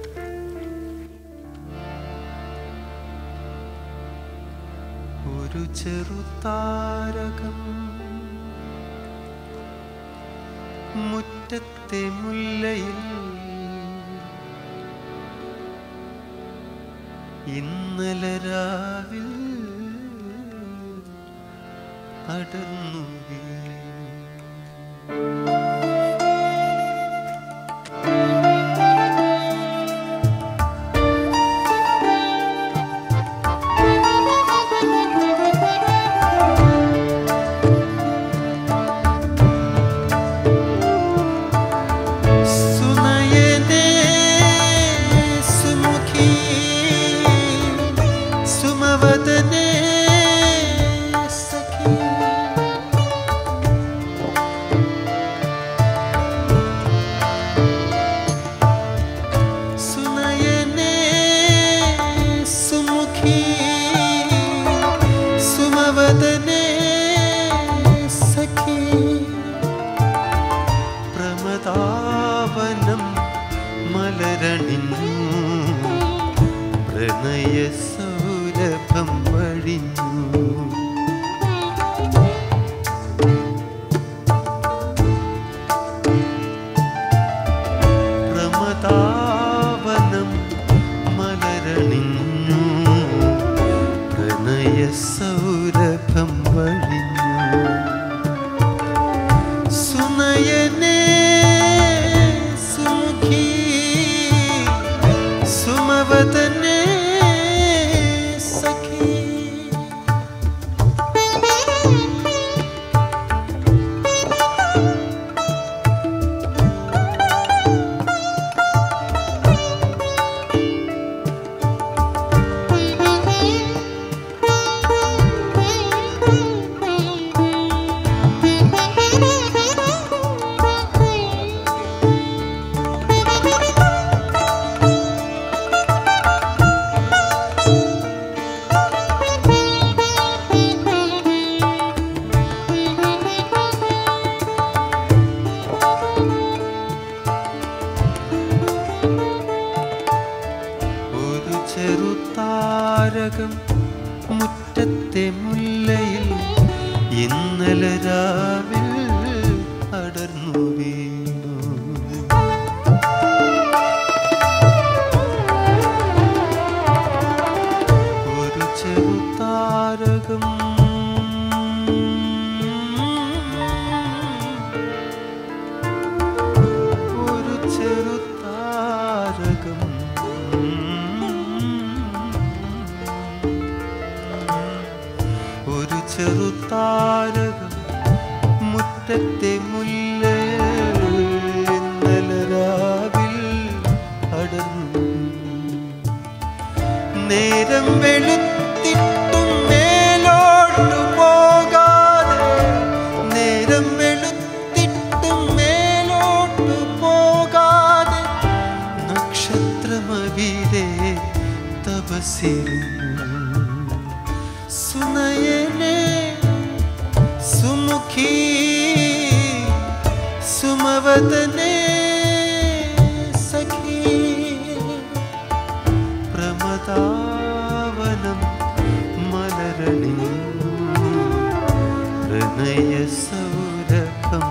ഒരു ചെറുതാരകം മുറ്റത്തെ മുല്ലയിൽ ഇന്നലെ രാവിൽ അടർന്നു വീണു സുനയനേ സുമുഖി സുമവദനേ സഖി സുനയനേ സുമുഖി സുമവദനേ സഖി പ്രമദാവനം മലരണിഞ്ഞു പ്രണയ സൗരഭം വഴിഞ്ഞു പ്രമദാവനം മലരണിഞ്ഞു പ്രണയ സൗരഭം വഴിഞ്ഞു സുനയനേ സുമുഖി സുമവദനേ സഖി ഒരു ചെറുതാരകം മുറ്റത്തെ മുല്ലയിൽ ഇന്നലെ രാവിൽ അടർന്നു വീണു ഒരു ചെറുതാരകം ഒരു ചെറുതാരകം ഒരു ചെറുതാരകം മുറ്റത്തെ മുല്ല ഇന്നലെ രാവിൽ അടർന്നു നേരം വെളുത്തിട്ടും മേലോട്ടു പോകാതെ നേരം വെളുത്തിട്ടും മേലോട്ടു പോകാതെ നക്ഷത്രമവിരെ തപസിരുന്നു സുനയനെ സുമുഖി സുമവദനെ സഖി പ്രമദാവനം മലരണി പ്രണയ സൗരഭം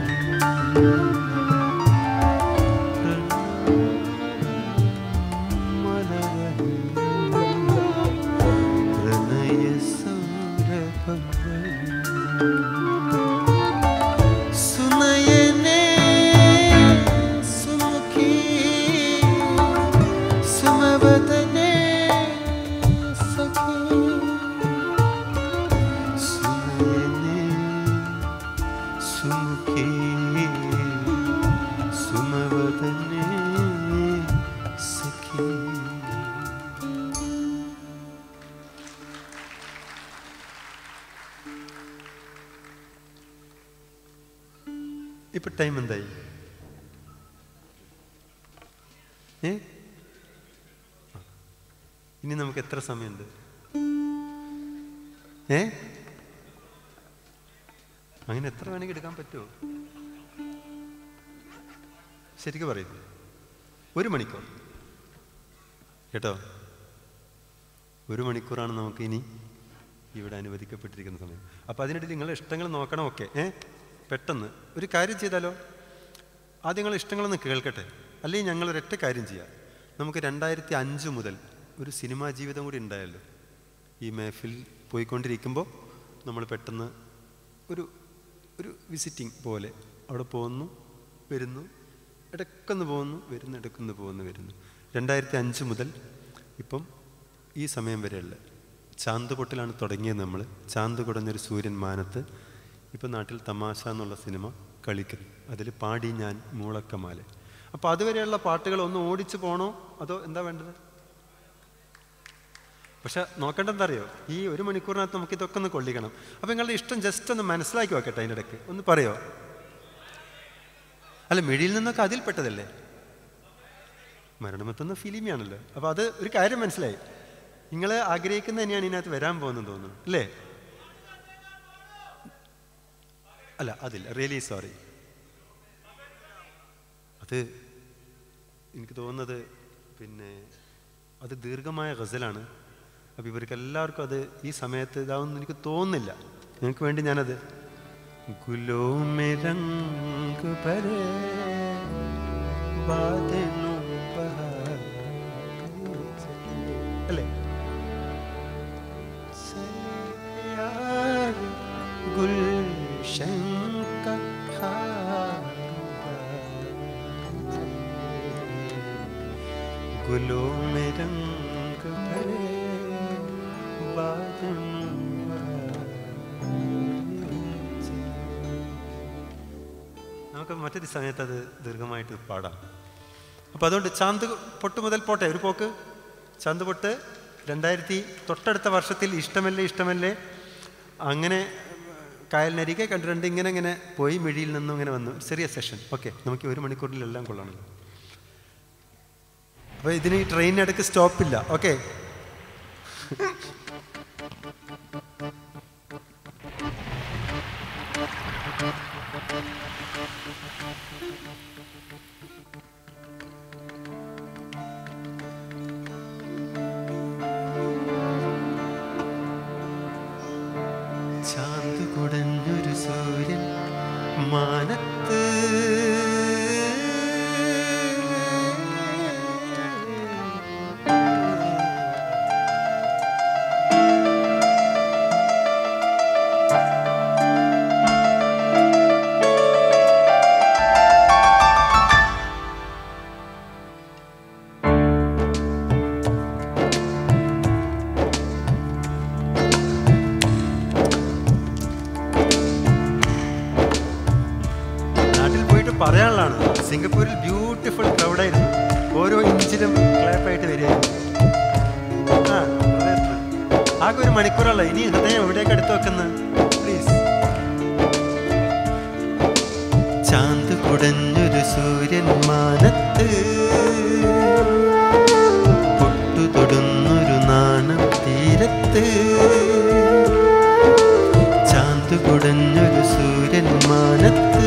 പ്രണയ സൗരഭം സുനയനെ സുമുഖി സുമവദനെ സഖി സുനയനെ സുമുഖി സുമവദനെ സഖി ഇപ്പൊ ടൈം എന്തായി ഏ ഇനി നമുക്ക് എത്ര സമയമുണ്ട് ഏ അങ്ങനെ എത്ര വേണമെങ്കിൽ എടുക്കാൻ പറ്റുമോ ശരിക്കും പറയുന്നു ഒരു മണിക്കൂർ കേട്ടോ ഒരു മണിക്കൂറാണ് നമുക്ക് ഇനി ഇവിടെ അനുവദിക്കപ്പെട്ടിരിക്കുന്ന സമയം അപ്പോൾ അതിനിടയിൽ നിങ്ങളുടെ ഇഷ്ടങ്ങൾ നോക്കണം ഒക്കെ ഏ പെട്ടെന്ന് ഒരു കാര്യം ചെയ്താലോ ആദ്യം നിങ്ങളുടെ ഇഷ്ടങ്ങളൊന്ന് കേൾക്കട്ടെ അല്ലെങ്കിൽ ഞങ്ങൾ ഒരൊറ്റ കാര്യം ചെയ്യാം നമുക്ക് രണ്ടായിരത്തി അഞ്ച് മുതൽ ഒരു സിനിമാ ജീവിതം കൂടി ഉണ്ടായല്ലോ ഈ മേഫിൽ പോയിക്കൊണ്ടിരിക്കുമ്പോൾ നമ്മൾ പെട്ടെന്ന് ഒരു ഒരു വിസിറ്റിംഗ് പോലെ അവിടെ പോകുന്നു വരുന്നു ഇടക്കൊന്ന് പോകുന്നു വരുന്നു ഇടക്കൊന്ന് പോകുന്നു വരുന്നു രണ്ടായിരത്തി അഞ്ച് മുതൽ ഇപ്പം ഈ സമയം വരെയുള്ള ചാന്ത് പൊട്ടിലാണ് തുടങ്ങിയത് നമ്മൾ ചാന്ത് കുടഞ്ഞൊരു സൂര്യൻ മാനത്ത് ഇപ്പം നാട്ടിൽ തമാശ എന്നുള്ള സിനിമ കളിക്കുന്നു അതിൽ പാടി ഞാൻ മൂളക്കമാല അപ്പോൾ അതുവരെയുള്ള പാട്ടുകൾ ഒന്ന് ഓടിച്ചു പോകണോ അതോ എന്താ വേണ്ടത് പക്ഷെ നോക്കേണ്ടത് അറിയോ ഈ ഒരു മണിക്കൂറിനകത്ത് നമുക്ക് ഇതൊക്കെ ഒന്ന് കൊള്ളിക്കണം അപ്പം നിങ്ങളുടെ ഇഷ്ടം ജസ്റ്റ് ഒന്ന് മനസ്സിലാക്കി വെക്കട്ടെ അതിൻ്റെ ഇടയ്ക്ക് ഒന്ന് പറയോ അല്ല മിഴിയിൽ നിന്നൊക്കെ അതിൽപ്പെട്ടതല്ലേ മരണമെത്തുന്ന ഫിലിമിയാണല്ലോ അപ്പോൾ അത് ഒരു കാര്യം മനസ്സിലായി നിങ്ങൾ ആഗ്രഹിക്കുന്ന തന്നെയാണ് ഇതിനകത്ത് വരാൻ പോകുന്നത് തോന്നുന്നു അല്ലേ അല്ല അതില്ല റിയലി സോറി അത് എനിക്ക് തോന്നുന്നത് പിന്നെ അത് ദീർഘമായ ഗസലാണ് അപ്പോൾ ഇവർക്ക് എല്ലാവർക്കും അത് ഈ സമയത്ത് ഇതാവുമെന്ന് എനിക്ക് തോന്നുന്നില്ല നിങ്ങൾക്ക് വേണ്ടി ഞാനത് ഗുലോ മേ രംഗ് ഭരേ ബാദനോं ബഹാർ അല്ലേ यार गुलशन का खाक गुलों में रंग भरे बादल നമുക്ക് മറ്റൊരു സമയത്ത് അത് ദീർഘമായിട്ട് പാടാം അപ്പോൾ അതുകൊണ്ട് ചാന്ത് പൊട്ട് മുതൽ പോട്ടെ ഒരു പോക്ക് ചാന്ത് പൊട്ട് രണ്ടായിരത്തി തൊട്ടടുത്ത വർഷത്തിൽ ഇഷ്ടമല്ലേ ഇഷ്ടമല്ലേ അങ്ങനെ കായലിനരികെ കണ്ടിട്ടുണ്ട് ഇങ്ങനെ ഇങ്ങനെ പോയി മിഴിയിൽ നിന്നും ഇങ്ങനെ വന്നു ചെറിയ സെഷൻ ഓക്കെ നമുക്ക് ഒരു മണിക്കൂറിലെല്ലാം കൊള്ളണമല്ലോ അപ്പോൾ ഇതിന് ഈ ട്രെയിനിനടുക്ക് സ്റ്റോപ്പില്ല ഓക്കെ ചാന്ത് കുടഞ്ഞൊരു സൂര്യൻ മാനത്ത് നാട്ടിൽ പോയിട്ട് പറയാനുള്ളതാണ് സിംഗപ്പൂരിൽ ബ്യൂട്ടിഫുൾ ക്രൗഡായിരുന്നു ഓരോ ഇഞ്ചിലും ക്ലാപ്പായിട്ട് വരികയായിരുന്നു ആ വളരെ true. ആകെ ഒരു മണിക്കൂറുള്ള ഇനി ഹൃദയം എവിടേക്ക് അടുത്ത് വെക്കുന്നത് പ്ലീസ് ചാന്ത് കുടഞ്ഞൊരു സൂര്യൻ മാനത്ത് പൊട്ടു തൊടുന്നൊരു നാണം തീരത്ത് തീരത്ത് ചാന്ത് കുടഞ്ഞൊരു സൂര്യൻ മാനത്ത്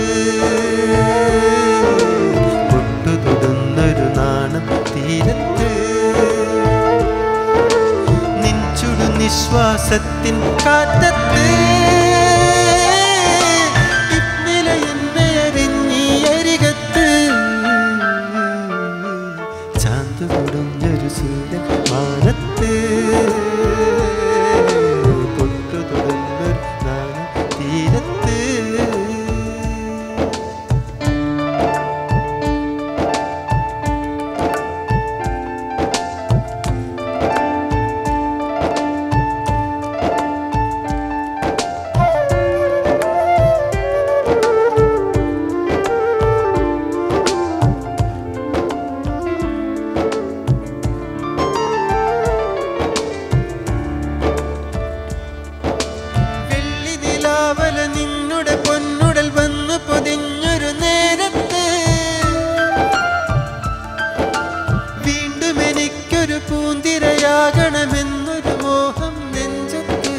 പൊട്ടു തൊടുന്നൊരു നാണം തീരത്ത് നിൻചുടു നിശ്വാസത്തിൻ കാറ്റത്ത് ഇന്നലെ എന്നെ അറിഞ്ഞീ അരികത്ത് ചാന്ത് കൊടുഞ്ഞൊരു സൂര്യൻ മാനത്ത് പൊട്ടു തൊടുന്നൊരു നാണം തീരത്ത് വെള്ളി നിലാവല നിന്നുടെ പൊന്നുടൽ വന്നു പൊതിഞ്ഞൊരു നേരത്ത് വീണ്ടും എനിക്കൊരു പൂന്തിരയാകണമെന്നൊരു മോഹം നെഞ്ചത്ത്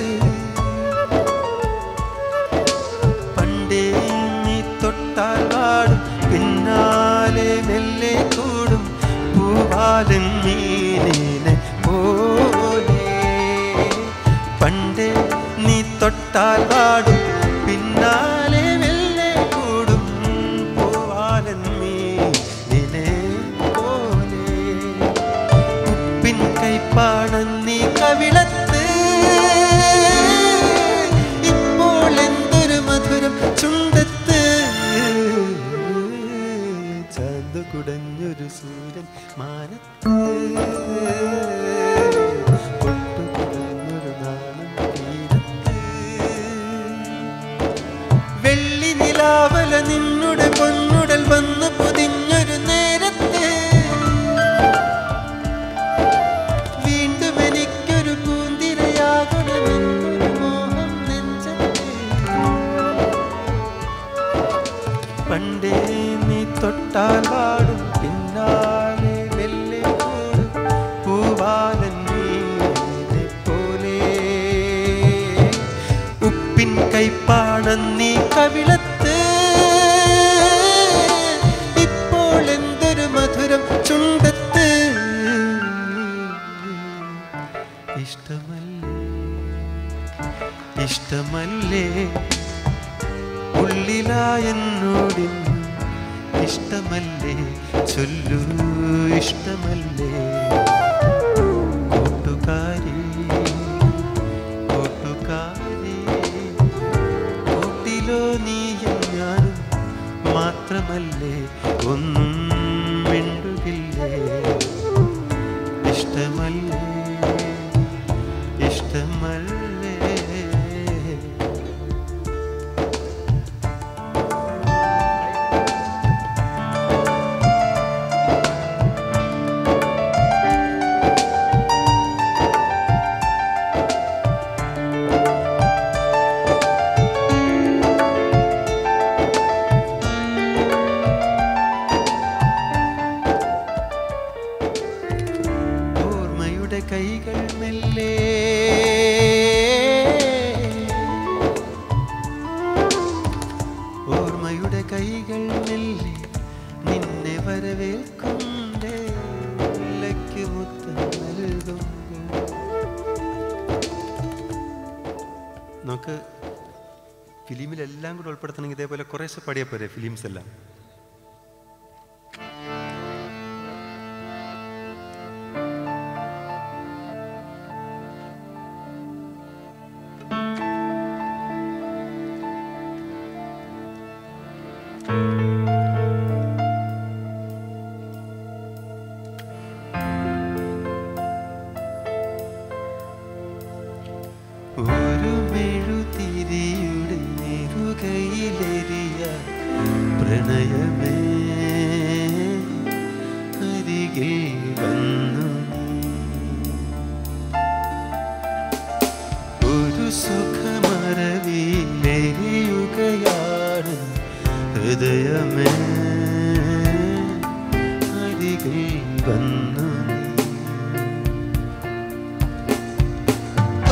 പണ്ടേ നീ തൊട്ടാൽ പാടും പിന്നാലെ മെല്ലെ കൂടും പൂവാലൻ മീനിനെ പോലെ പണ്ടേ നീ തൊട്ടാൽ പാടും പിന്നാലെ മെല്ലെ കൂടും പൂവാലൻ മീനിനെ പോലെ ഉപ്പിൻ കൈപ്പാടം നീ കവിളത്ത് ഇപ്പോൾ എന്തൊരു മധുരം ചുണ്ടത്ത് ചാന്ത് കുടഞ്ഞൊരു സൂര്യൻ മാനത്ത് പൊട്ടുകുടഞ്ഞൊരു നാണം തീരത്ത് വെള്ളി നിലാവല നിന്നുടെ പൊന്നുടൽ വന്ന് പൊതിഞ്ഞൊരു നേരത്തെ വീണ്ടും എനിക്കൊരു പൂന്തിരയാകണമെന്നൊരു മോഹം നെഞ്ചത്ത് പണ്ടേ നീ തൊട്ടാൽ പാടും പിന്നാലെ വെള്ളി കൂടും പൂവാലൻ നീനെ പോലെ ഉപ്പിൻ കൈപ്പാടം നീ കവിളത്ത് ഇപ്പോൾ എന്തൊരു മധുരം ചുണ്ടത്ത് ഇഷ്ടമല്ലേ ഇഷ്ടമല്ലേ ഉള്ളിലായെന്നോടിന്ന് ഇഷ്ടമല്ലേ ചൊല്ലൂ ഇഷ്ടമല്ലേ കൂട്ടുകാരി കൂട്ടുകാരി കൂട്ടിലോ നീയും ഞാനും മാത്രമല്ലേ ഒന്നും മിണ്ടുകില്ലേ ഇഷ്ടമല്ലേ ഇഷ്ടമല്ലേ ഓർമ്മയുടെ കൈകൾ മെല്ലെ ഓർമ്മയുടെ കൈകൾ മെല്ലെ നിന്നെ വരവേൽക്കുണ്ടേ മുല്ലയ്ക്ക് മുത്തം നൽകുമ്പോൾ നമുക്ക് ഫിലിമിലെല്ലാം കൂടെ ഉൾപ്പെടുത്തണമെങ്കിൽ ഇതേപോലെ കുറേശ്ശെ പാടിയാൽ പോരെ ഫിലിംസ് എല്ലാം ഒരു മെഴുതിരിയുടെ നെറുകയിലെരിയ പ്രണയമേ അരികിൽ വന്നു ഒരു സുഖമറവിയിലെരിയുകയാണ് ഹൃദയമേ അരികിൽ വന്നു നീ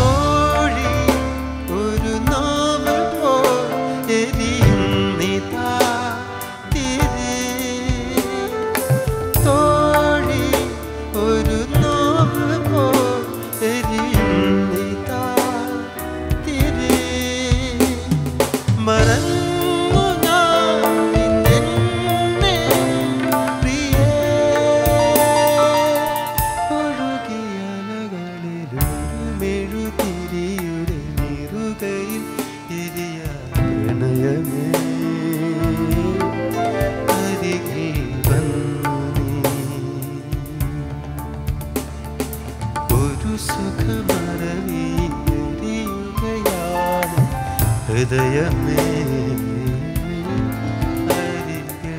ഹൃദയമേ അരികെ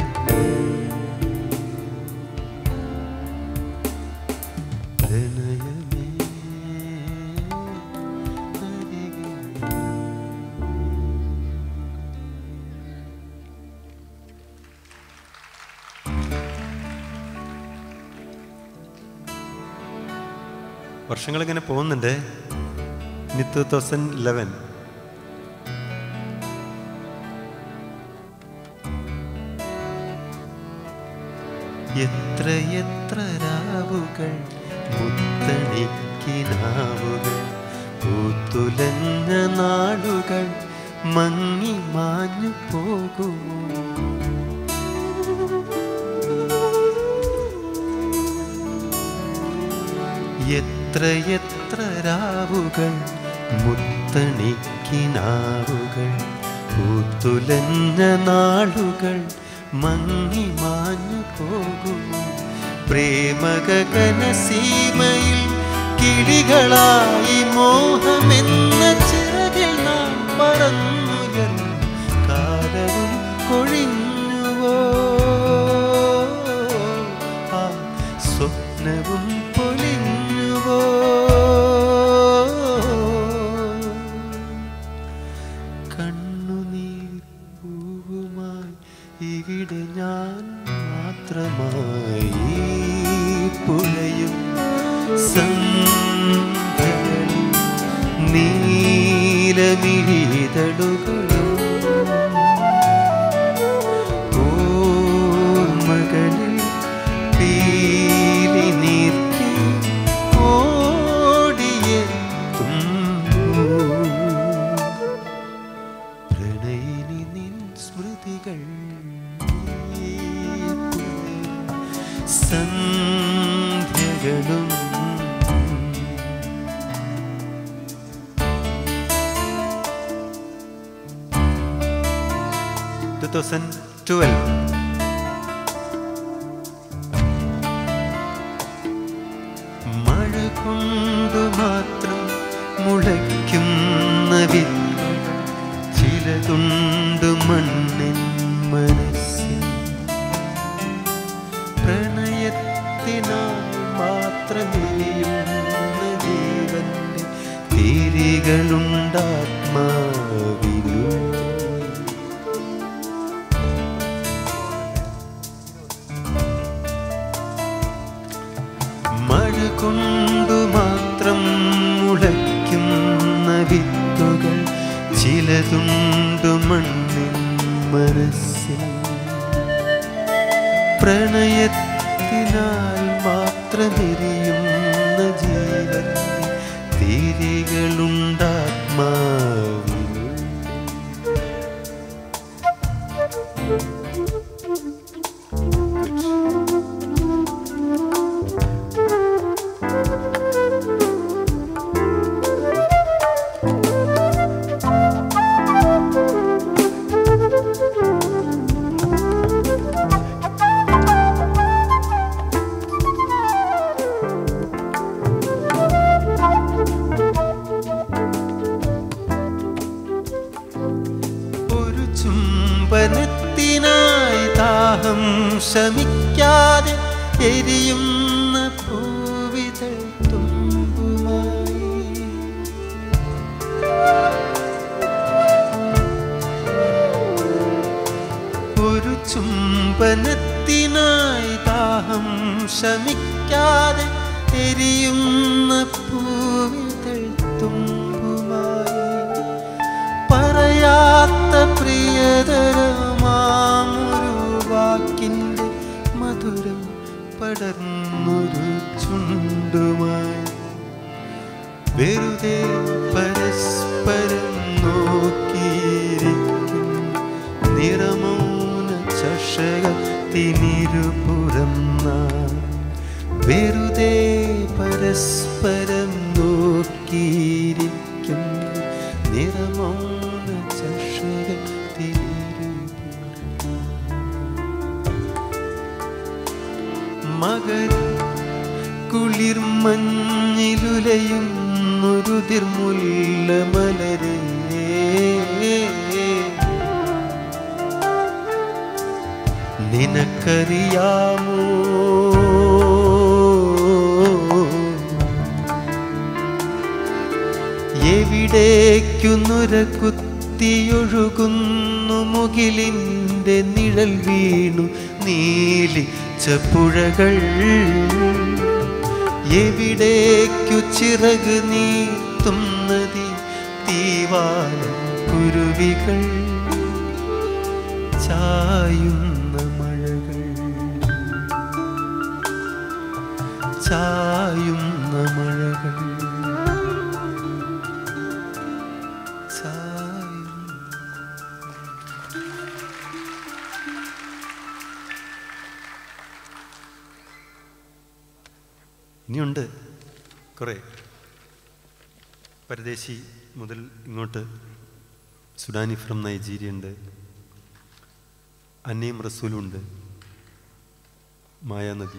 പ്രണയമേ അരികെ വർഷങ്ങളിങ്ങനെ പോകുന്നുണ്ട് ഇനി ടു തൗസൻഡ് ഇലവൻ എത്ര എത്ര രാവുകൾ മുത്തണിക്കിനാവുകൾ പൂത്തുലഞ്ഞ നാളുകൾ മങ്ങി മാഞ്ഞു പോകുമോ എത്ര എത്ര രാവുകൾ മുത്തണിക്കിനാവുകൾ പൂത്തുലഞ്ഞ നാളുകൾ മങ്ങി മാഞ്ഞു പോകുമോ പ്രേമഗഗന സീമയിൽ കിളികളായി മോഹമെന്ന ചിറകിൽ നാം പറന്നുയർന്നു കാലവും കൊഴിഞ്ഞുവോ ആ സ്വപ്നവും പൊലിഞ്ഞുവോ കണ്ണുനീർ പൂവുമായി ഇവിടെ ഞാൻ മാത്രമായി ഈ പുഴയും സന്ധ്യകളും നീലമിഴിതളുകളും ഓർമ്മകളിൽ പീലി നീർത്തി ഓടിയെത്തുന്നു പ്രണയിനി നിൻ സ്മൃതികൾ സന്ധ്യകളും ടു തൗസൻഡ് ട്വൽവ് മഴ കൊണ്ടു മാത്രം മുളയ്ക്കുന്ന വിത്തുകൾ ചിലതുണ്ട് മണ്ണിൻ മനസ്സിൽ പ്രണയത്തിനായി മാത്രമെരിയുന്ന ജീവന്റെ തിരികളുണ്ടാത്മാവിലും മഴ കൊണ്ടു മാത്രം മുളയ്ക്കുന്ന വിത്തുകൾ ചിലതുണ്ടു മണ്ണിൻ മനസ്സിൽ പ്രണയത്തിനാൽ മാത്രമെരിയുന്ന ജീവൻ തിരികളുണ്ടാത്മാവിൽ ഒരു ചുംബനത്തിനായി ദാഹം ശമിക്കാതെ എരിയുന്ന പൂവിതൾ തുമ്പുമായി ഒരു ചുംബനത്തിനായി ദാഹം ശമിക്കാതെ എരിയുന്ന പൂവിതൾ തുമ്പുമായി പറയാത്ത പ്രിയതരമാമൊരു വാക്കിൻ്റെ മധുരം പടർന്നൊരു ചുണ്ടുമായി വെറുതെ പരസ്പരം നോക്കിയിരിക്കും നിറമൗന ചഷകത്തിനിരുപുറം നാം വെറുതെ പരസ്പരം നോക്കിയിരിക്കും നിറമൗന ചഷകത്തിനിരുപുറം മകർ കുളിർ മഞ്ഞിലുലയും ഒരു തിർമുല്ല മലരേ നിനക്കറിയാമോ എവിടേക്കു നുര കുത്തിയൊഴുകുന്നു മുകിലിൻ്റെ നിഴൽ വീണു നീലിച്ച പുഴകൾ എവിടേക്കു ചിറക് നീത്തുന്നതി തീവാല കുരുവികൾ ചായുന്ന മഴകൾ ചായുന്ന മഴകൾ ചായുന്ന ഇനിയുണ്ട് കുറേ പരദേശി മുതൽ ഇങ്ങോട്ട് സുഡാനി ഫ്രം നൈജീരിയ ഉണ്ട് അന്നയും റസൂലുണ്ട് മായാനദി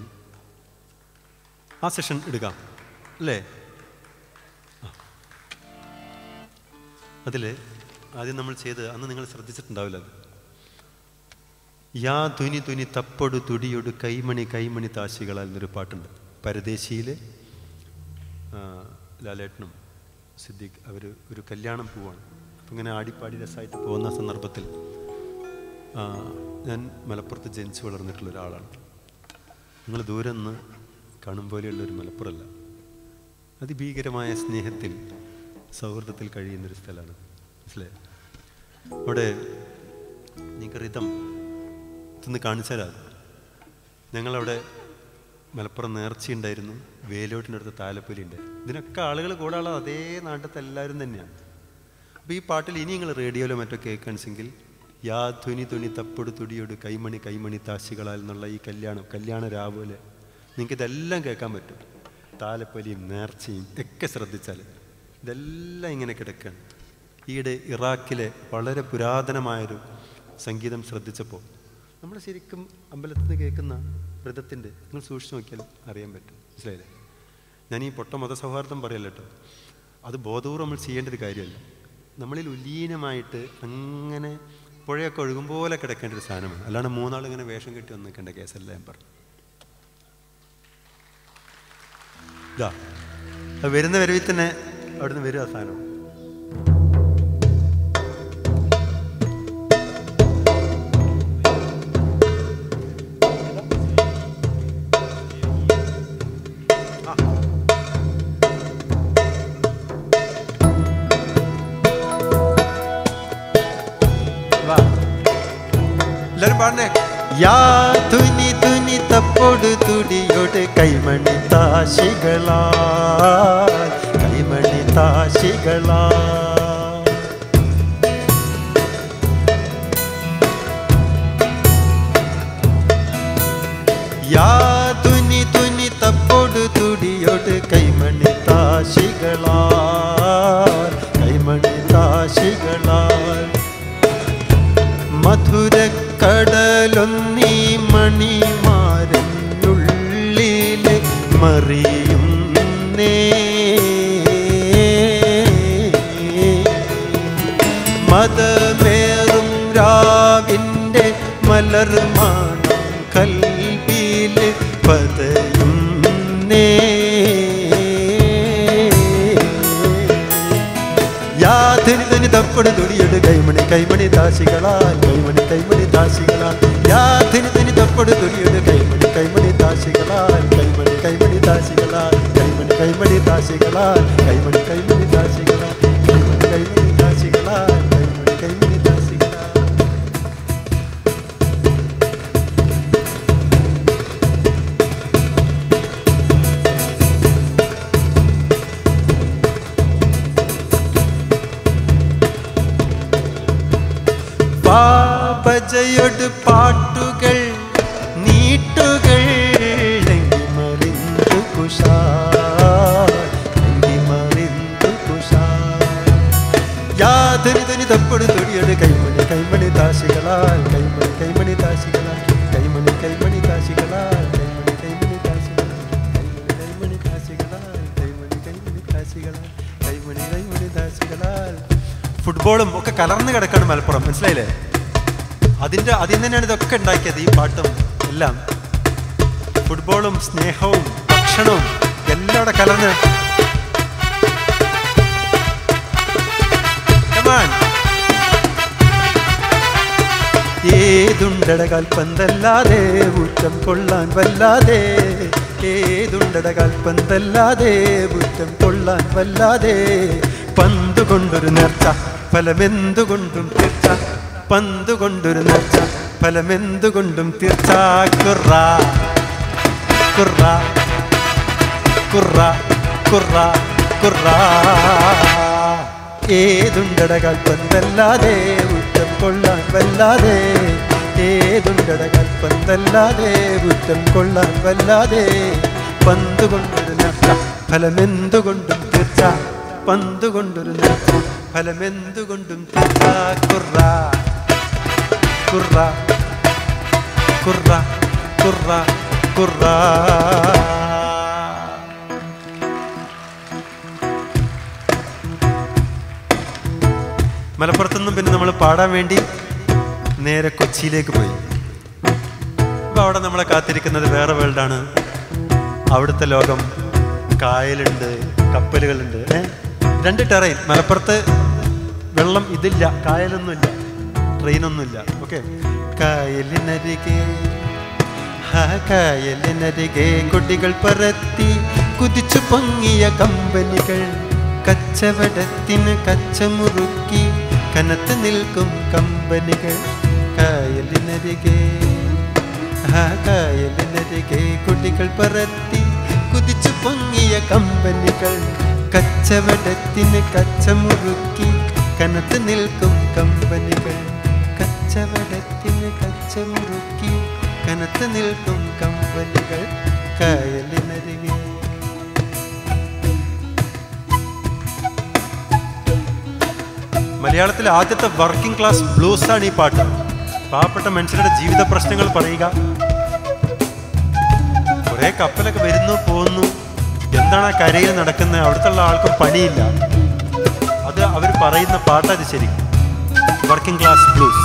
ആ സെഷൻ എടുക്കാം അല്ലേ അതിൽ ആദ്യം നമ്മൾ ചെയ്ത് അന്ന് നിങ്ങൾ ശ്രദ്ധിച്ചിട്ടുണ്ടാവില്ല അത് യാ തുനി തുനി തപ്പൊടു തുടിയൊടു കൈമണി കൈമണി താശികളാൽ എന്നൊരു പാട്ടുണ്ട് പരദേശിയിൽ ലാലേട്ടനും സിദ്ദീഖ് അവർ ഒരു കല്യാണം പോവാണ് അപ്പം ഇങ്ങനെ ആടിപ്പാടി രസമായിട്ട് പോകുന്ന സന്ദർഭത്തിൽ ആ, ഞാൻ മലപ്പുറത്ത് ജനിച്ചു വളർന്നിട്ടുള്ള ഒരാളാണ് നിങ്ങൾ ദൂരെ നിന്ന് കാണും പോലെയുള്ള ഒരു മലപ്പുറമല്ല അതിഭീകരമായ സ്നേഹത്തിൽ സൗഹൃദത്തിൽ കഴിയുന്നൊരു സ്ഥലമാണ് മനസ്സിലായോ അവിടെ നിങ്ങൾക്ക് റിതം ഇതൊന്ന് കാണിച്ചു തരാം ഞങ്ങളവിടെ മലപ്പുറം നേർച്ചയുണ്ടായിരുന്നു വേലോട്ടിൻ്റെ അടുത്ത് താലപ്പൊലി ഉണ്ടായിരുന്നു ഇതിനൊക്കെ ആളുകൾ കൂടാനുള്ള അതേ നാട്ടിലത്തെ എല്ലാവരും തന്നെയാണ് അപ്പോൾ ഈ പാട്ടിൽ ഇനി നിങ്ങൾ റേഡിയോയിലോ മറ്റോ കേൾക്കുകയാണെങ്കിൽ യാ ധ്വനി ധ്വനി തപ്പൊട് തുടിയോട് കൈമണി കൈമണി താശികളാൽ എന്നുള്ള ഈ കല്യാണം കല്യാണ രാവിലെ നിങ്ങൾക്ക് ഇതെല്ലാം കേൾക്കാൻ പറ്റും താലപ്പൊലിയും നേർച്ചയും ഒക്കെ ശ്രദ്ധിച്ചാൽ ഇതെല്ലാം ഇങ്ങനെ കിടക്കുകയാണ് ഈയിടെ ഇറാഖിലെ വളരെ പുരാതനമായൊരു സംഗീതം ശ്രദ്ധിച്ചപ്പോൾ നമ്മൾ ശരിക്കും അമ്പലത്തിൽ നിന്ന് കേൾക്കുന്ന വ്രതത്തിൻ്റെ നിങ്ങൾ സൂക്ഷിച്ച് നോക്കിയാൽ അറിയാൻ പറ്റും മനസ്സിലായില്ലേ ഞാൻ ഈ പൊട്ട മതസൗഹാർദ്ദം പറയല്ല കേട്ടോ അത് ബോധപൂർവ്വം നമ്മൾ ചെയ്യേണ്ട ഒരു കാര്യമല്ല നമ്മളിൽ ഉലീനമായിട്ട് അങ്ങനെ പുഴയൊക്കെ ഒഴുകും പോലെ കിടക്കേണ്ട ഒരു സാധനമാണ് അല്ലാണ്ട് മൂന്നാൾ ഇങ്ങനെ വേഷം കെട്ടി വന്ന് നിൽക്കേണ്ട കേസല്ല ഞാൻ പറഞ്ഞു ഇതാ അത് വരുന്ന വരവിൽ തന്നെ അവിടുന്ന് വരും ആ സാധനം വാ എല്ലാരും പാടണേ യാ തുനി തുനി തപ്പോട് തുടിയോട് കൈമണി താശികളാ കൈമണി താശികളാ യാ തുനി തുനി തപ്പോട് തുടിയോട് കൈമണി താശികളാ കൈമണി താശികളാ മധുരക്കടലൊന്നീ മണിമാരനുള്ളിൽ മറിയും മതമേറും രാവിൻ്റെ മലർമാണം കൽവിൽ പതയും യാതിന് തനി തപ്പട് തുടിയുടെ കൈമണി കൈമണി ദാശികളാൽ കൈമണി കൈമണി ദാശികളാൽ യാതിന് തനി തപ്പട് തുടിയുടെ കൈമണി കൈമണി ദാശികളാൽ കൈമണി കൈമണി ദാശികളാൽ കൈമണി കൈമണി ദാശികളാൽ കൈമണി കൈമണി ദാശികളാൽ കൈമണി കൈമണി ദാശികളാൽ കൈമണി കൈമണി ദാശികളാൽ പാപജയൊട് പാട്ടുകൾ നീട്ടുകൾ മറിന്തു കുഷാറിന്തു കുഷാ യാതൊരു ധനി തപ്പട് തൊടിയുടെ കൈമണി കൈമണി താശികളാൽ കൈമണി കൈമണി താശികളാൽ കൈമണി കൈമണി താശികളാൽ കൈമണി കൈമണി താശികളാൽ കൈമണി കൈമണി താശികളാൽ കൈമണി കൈമണി താശികളാൽ കൈമണി കൈമണി താശികളാൽ ഫുട്ബോളും ഒക്കെ കലർന്ന് കിടക്കാണ് മലപ്പുറം മനസ്സിലായില്ലേ അതിൻ്റെ അതിൽ തന്നെയാണ് ഇതൊക്കെ ഉണ്ടാക്കിയത് ഈ പാട്ടും എല്ലാം ഫുട്ബോളും സ്നേഹവും ഭക്ഷണവും എല്ലാം അവിടെ കലർന്ന് Come on. ഏതുണ്ടട കാൽപ്പന്തല്ലാതെ ഊറ്റം കൊള്ളാൻ വല്ലാതെ ഏതുണ്ടട കാൽപ്പന്തല്ലാതെ ഊറ്റം കൊള്ളാൻ വല്ലാതെ പന്ത് കൊണ്ടൊരു നേർച്ച ഫലമെന്തുകൊണ്ടും തീർച്ച പന്ത് കൊണ്ടൊരു നേർച്ച ഫലമെന്തുകൊണ്ടും തീർച്ച കുറ കുറ കുറ കുറ കുറ ഏതുണ്ടട കാൽപ്പന്തല്ലാതെ ഊറ്റം കൊള്ളാൻ വല്ലാതെ ഏതുണ്ടട കാൽപ്പന്തല്ലാതെ ഊറ്റം കൊള്ളാൻ വല്ലാതെ പന്ത് കൊണ്ടൊരു നേർച്ച ഫലമെന്തുകൊണ്ടും തീർച്ച പന്ത് കൊണ്ടൊരു നേർച്ച ഫലമെന്തുകൊണ്ടും തീർച്ച കുറ കുറ കുറ കുറ കുറ മലപ്പുറത്തുനിന്നും പിന്നെ നമ്മൾ പാടാൻ വേണ്ടി നേരെ കൊച്ചിയിലേക്ക് പോയി അപ്പോൾ അവിടെ നമ്മളെ കാത്തിരിക്കുന്നത് വേറെ വേൾഡാണ് അവിടുത്തെ ലോകം കായലുണ്ട് കപ്പലുകളുണ്ട് ഏ രണ്ട് ടെറൈൻ മലപ്പുറത്ത് വെള്ളം ഇതില്ല കായലൊന്നുമില്ല ട്രെയിനൊന്നുമില്ല ഓക്കെ കായലിനരികെ ആ കായലിനരികെ കൊടികൾ പറത്തി കുതിച്ചു പൊങ്ങിയ കമ്പനികൾ കച്ചവടത്തിന് കച്ചമുറുക്കി കനത്ത് നിൽക്കും കമ്പനികൾ കായലിനരികെ ആ കായലിനരികെ കുട്ടികൾ പറത്തി കുതിച്ചു പൊങ്ങിയ കമ്പനികൾ കച്ചവടത്തിന് കച്ചമുറുക്കി കനത്ത് നിൽക്കും കമ്പനികൾ കച്ചവടത്തിന് കച്ചമുറുക്കി കനത്ത് നിൽക്കും കമ്പനികൾ കായലിനരികെ മലയാളത്തിലെ ആദ്യത്തെ വർക്കിംഗ് ക്ലാസ് ബ്ലൂസ് ആണ് ഈ പാട്ട് പാവപ്പെട്ട മനുഷ്യരുടെ ജീവിത പ്രശ്നങ്ങൾ പറയുക കുറെ കപ്പലൊക്കെ വരുന്നു പോകുന്നു എന്താണ് ആ കരയിൽ നടക്കുന്നത് അവിടുത്തെ ആൾക്കും പണിയില്ല അത് അവർ പറയുന്ന പാട്ടത് ശരി വർക്കിംഗ് ക്ലാസ് ബ്ലൂസ്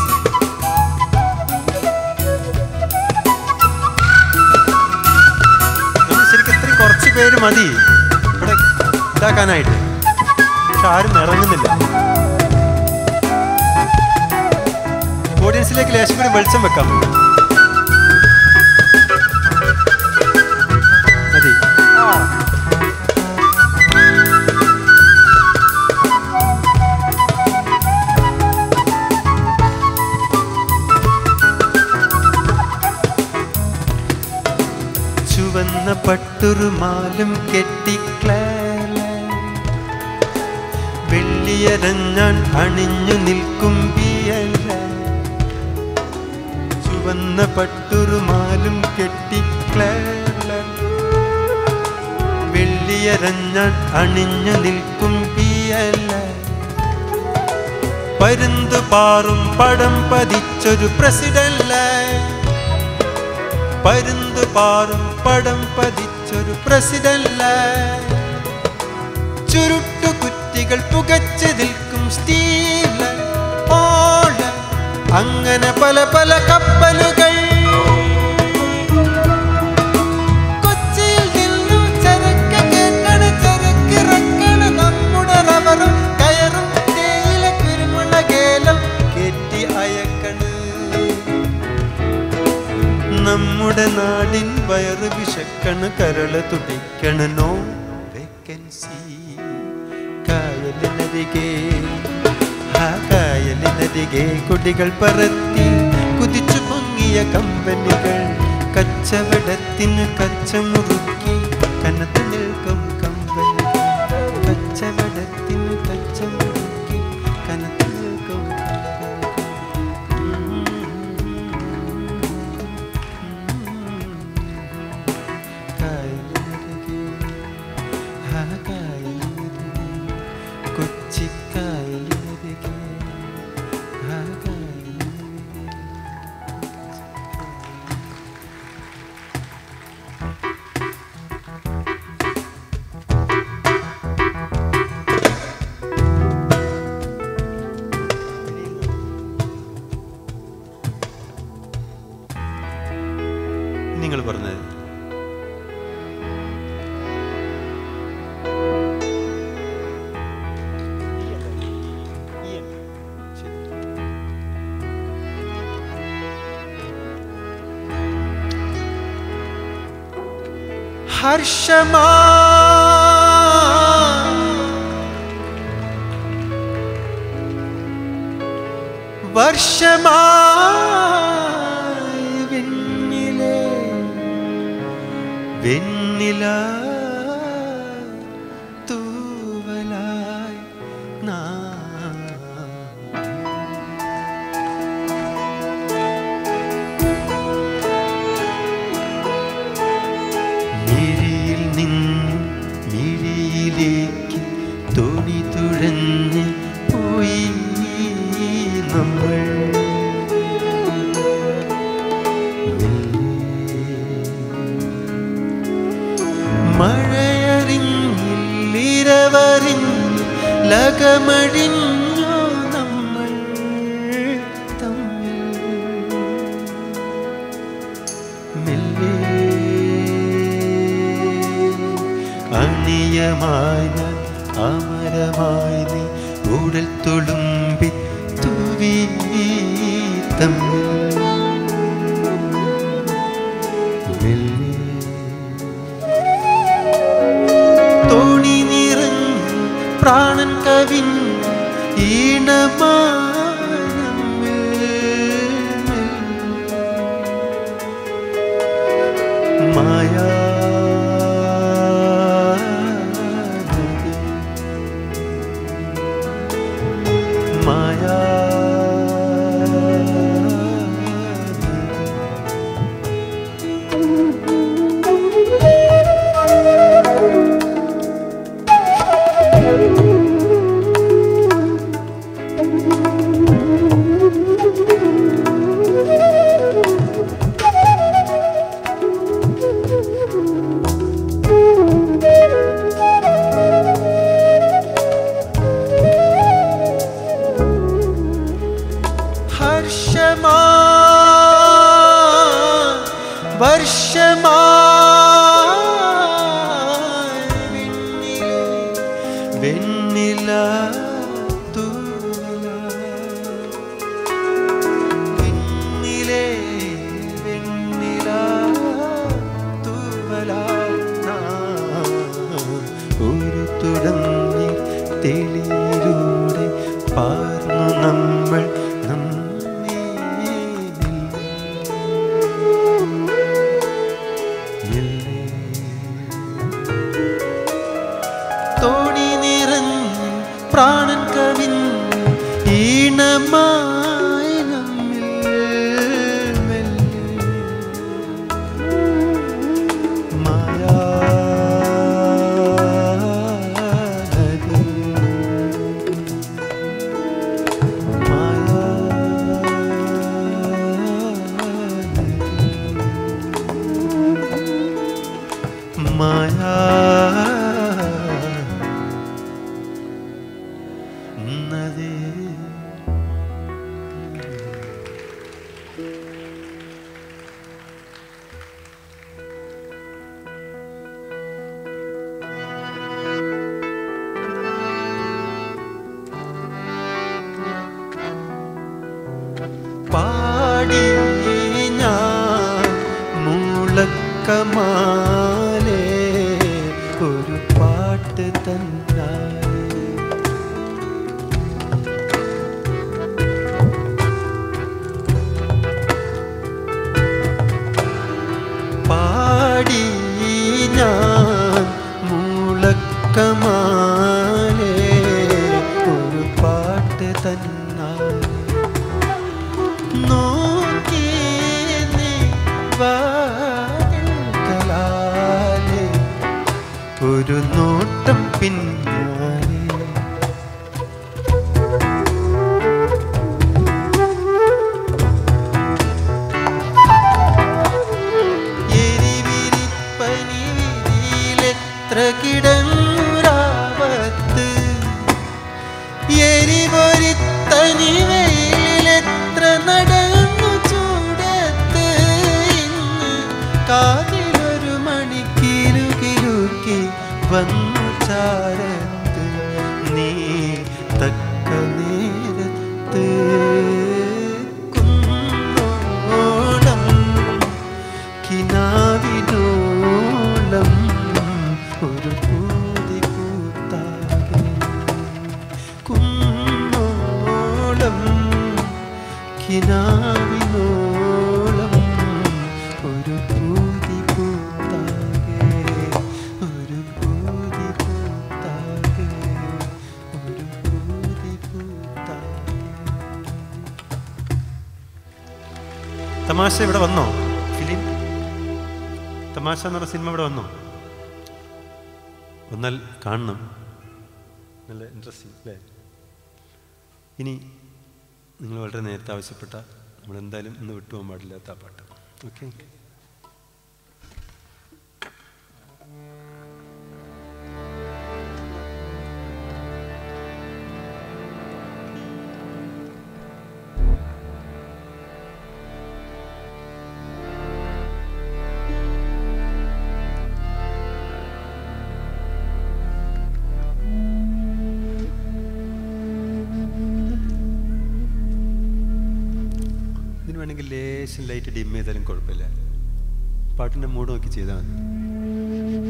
നമ്മൾ ശരിക്കും ഇത്രയും കുറച്ച് പേര് മതി ഇവിടെ ഇതാക്കാനായിട്ട് പക്ഷെ ആരും ഇറങ്ങുന്നില്ല ഓഡിയൻസിലേക്ക് ലേശം കൂടി വെളിച്ചം വെക്കാം മതി ചുവന്ന പട്ടുറുമാലും കെട്ടിക്ലേല വെള്ളിയരഞ്ഞാൻ അണിഞ്ഞു നിൽക്കും ബിയല്ല ചുവന്ന പട്ടുറുമാലും കെട്ടിക്ലേല വെള്ളിയരഞ്ഞാൻ അണിഞ്ഞു നിൽക്കും ബിയല്ല പരുന്തു പാറും പടം പതിച്ചൊരു പ്രസിഡല്ല പരുന്തു പാറും പടം പതിച്ചൊരു പ്രസിഡല്ല ചുരുട്ടു കുറ്റികൾ പുകച്ചു നിൽക്കും സ്റ്റീല ഓള അങ്ങനെ പല പല കപ്പലുകൾ കൊച്ചിയിൽ നിന്നും ചരക്ക് കേട്ടണ ചരക്കിറക്കണ നമ്മുടെ റബറും കയറും തേയില കുരുമുളകേലം കെട്ടി അയക്കണ് നമ്മുടെ നാടിൻ വയറ് വിശക്കണ് കരള് തുടിക്കണ് നോ വേക്കൻസി കായലിനരികെ ആ കായലിനരികെ കുടികൾ പറത്തി കുതിച്ചു പൊങ്ങിയ കമ്പനികൾ കച്ചവടത്തിന് കച്ചമുറുക്കി കനത്ത് നിൽക്കും കമ്പനികൾ കച്ചവടത്തിന് കച്ചമുറുക്കി കനത്ത് നിൽക്കും കായലിനരികെ ആ കായലിനരികെ കൊച്ചി കായലിനരികെ ആ കായലിനരികെ ഹർഷമാ വർഷമായി വെണ്ണിലെ വെണ്ണില തൂവലായി നാം മിഴിയിൽ നിന്ന് മിഴിയിലേക്ക് തുണി തുഴഞ്ഞ് പോയി നമ്മൾ മഴയറിഞ്ഞില്ലിരവറിഞ്ഞ് ലകമഴിഞ്ഞോ നമ്മൾ തമ്മിൽ മെല്ലെ അണിയമായി ഞാൻ അമരമായി നീ ഉടൽ തുളുമ്പി തുവി തമ്മിൽ മെല്ലെ തോണി നിറഞ്ഞ് പ്രാണൻ കവിൻ മായാ മായാ ഹർഷമാ വർഷമാ വെണ്ണില തൂവല വെണ്ണിലെ വെണ്ണില തൂവല ഒരു തുടങ്ങി തെളിയിലൂടെ പാർന്നു നമ്മൾ നമ്മെ മെല്ലെ. തോണി നിറഞ്ഞ് പ്രാണൻ കവിഞ്ഞ് ഈണമായി നമ്മിൽ മെല്ലെ. മായാനഗരി. മായാ നദി പാടി ഞാൻ മുളക്കമാലേ ഒരു പാട്ട് തന്നാലേ പാടി ഞാൻ മുളക്കമാലേ ഒരു പാട്ട് തന്നാലേ നോക്കി നീ വാതിൽക്കലാലെ ഒരു നോട്ടം പിന്നാലെ എരിവിരിപ്പനി വിരിയിലെത്ര കിടന്നുരാവത്ത് എരിപൊരിത്തനി വെയിലെത്ര നടന്നു ചൂടത്ത് ഇന്ന് കാതിലൊരു മണിക്കിരുകിരുക്കി വന്നു ചാരത്ത് നീ തക്ക നേരത്ത് കുന്നോളം കിനാവിനോളം കിനാവിനോളം ഒരു പൂതി പൂത്താകെ ഒരു പൂതി പൂത്താകെ ഒരു പൂതി പൂത്താകെ തമാശ ഇവിടെ വന്നോ ഫിലിം തമാശ എന്ന് പറഞ്ഞ സിനിമ ഇവിടെ വന്നോ വന്നാൽ കാണണം നല്ല ഇൻട്രസ്റ്റിംഗ് അല്ലേ ഇനി നിങ്ങൾ വളരെ നേരത്തെ ആവശ്യപ്പെട്ട നമ്മൾ എന്തായാലും ഇന്ന് വിട്ടുപോകാൻ പാടില്ലാത്ത ആ പാട്ട് ഓക്കെ ഇതിന് വേണമെങ്കിൽ ലേശം ലൈറ്റ് ഡിം ചെയ്താലും കുഴപ്പമില്ല പാട്ടിൻ്റെ മൂഡ് നോക്കി ചെയ്താൽ മതി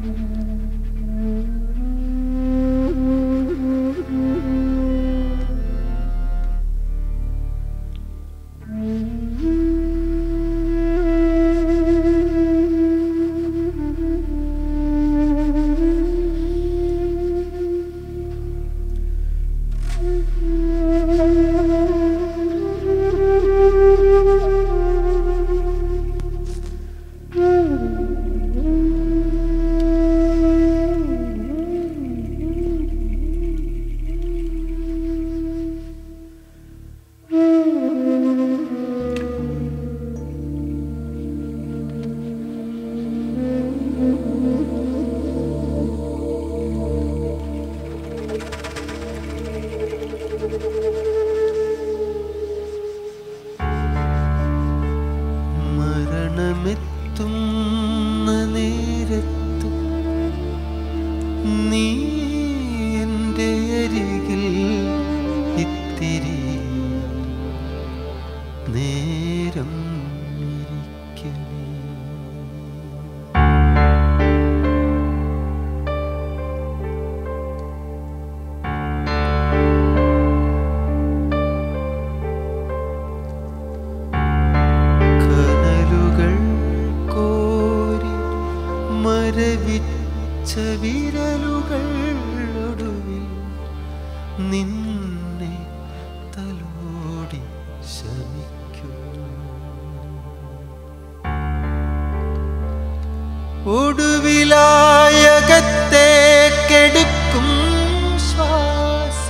മരണമെത്തുന്ന നേരത്ത് നീ എൻ്റെ അരികിൽ ഇത്തിരി നേരം ഇരിക്കണേ കനലുകൾ കോരി മരവിച്ച വിരലുകൾ ഒടുവിൽ നിന്നെ തലോടി ശമിക്കൂ ഒടുവിലായകത്തേക്കെടുക്കും ശ്വാസ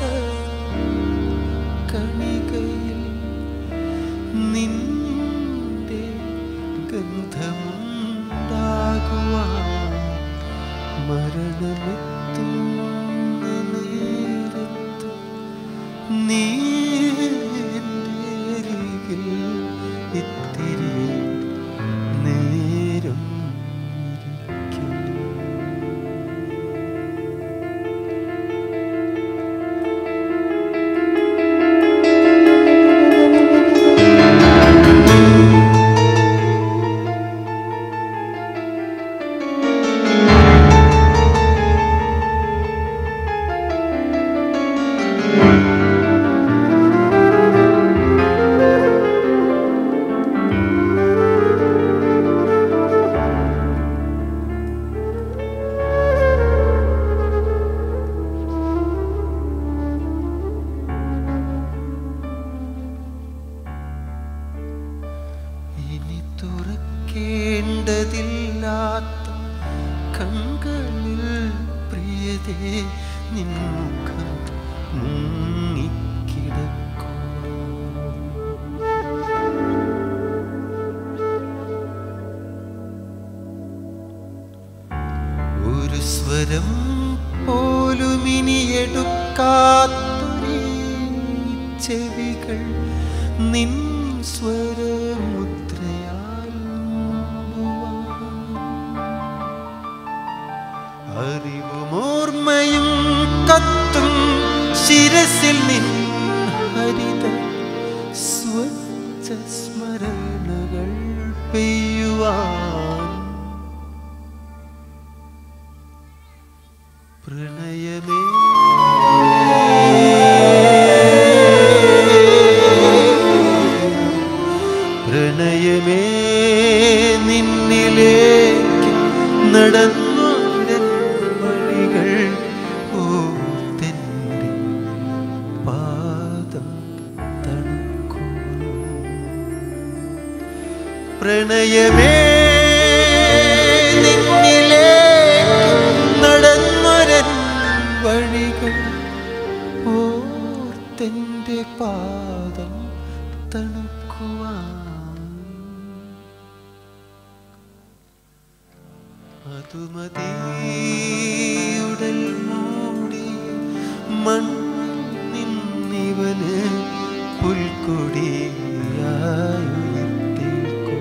കണികയിൽ നിന്റെ ഗന്ധമുണ്ടാകുവാൻ മരണമെത്തുന്ന നേരത്ത് നീ എൻ്റെ അരികിൽ ഇത്തിരി നേരം ഇരിക്കൂ. ഇനി തുറക്കേണ്ടതില്ലാത്ത കൺകളിൽ പ്രിയതേ നിൻമുഖം മുങ്ങിക്കിടക്കൂ ഒരു സ്വരം പോലും ഇനി എടുക്കാത്തൊരേ ചെവികൾ നിൻ സ്വരമുദ്രയാൽ മൂടുവാൻ. അറിവും ഓർമ്മയും കത്തും ശിരസിൽ നിൻ ഹരിത സ്വച്ഛ സ്മരണകൾ പെയ്യുവാൻ പ്രണയമേ പ്രണയമേ നിന്നിലേക്ക് നടന്നൊരൻ വഴികൾ ഓർത്തെൻ്റെ പാദം തണുക്കുവാൻ അതുമതി ഉടൽ മൂടി മണ്ണിന്നിവന് പുൽക്കൊടിയായി ഉയർത്തേക്കും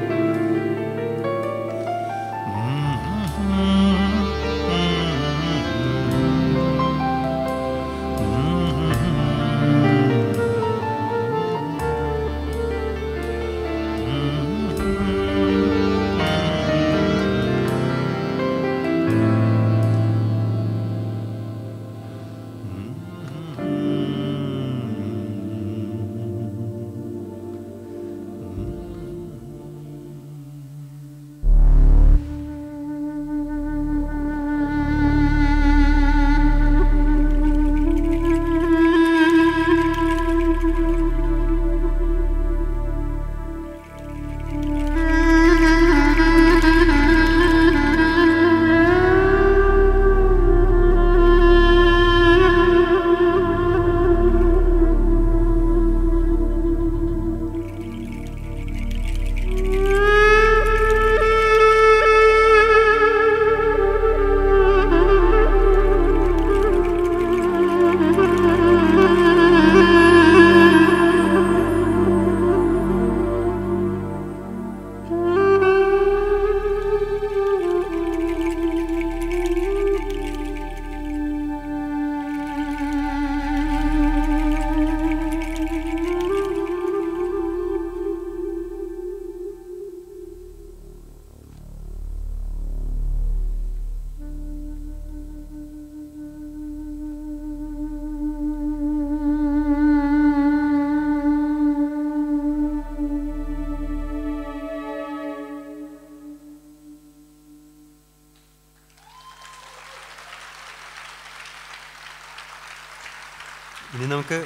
ഇനി നമുക്ക്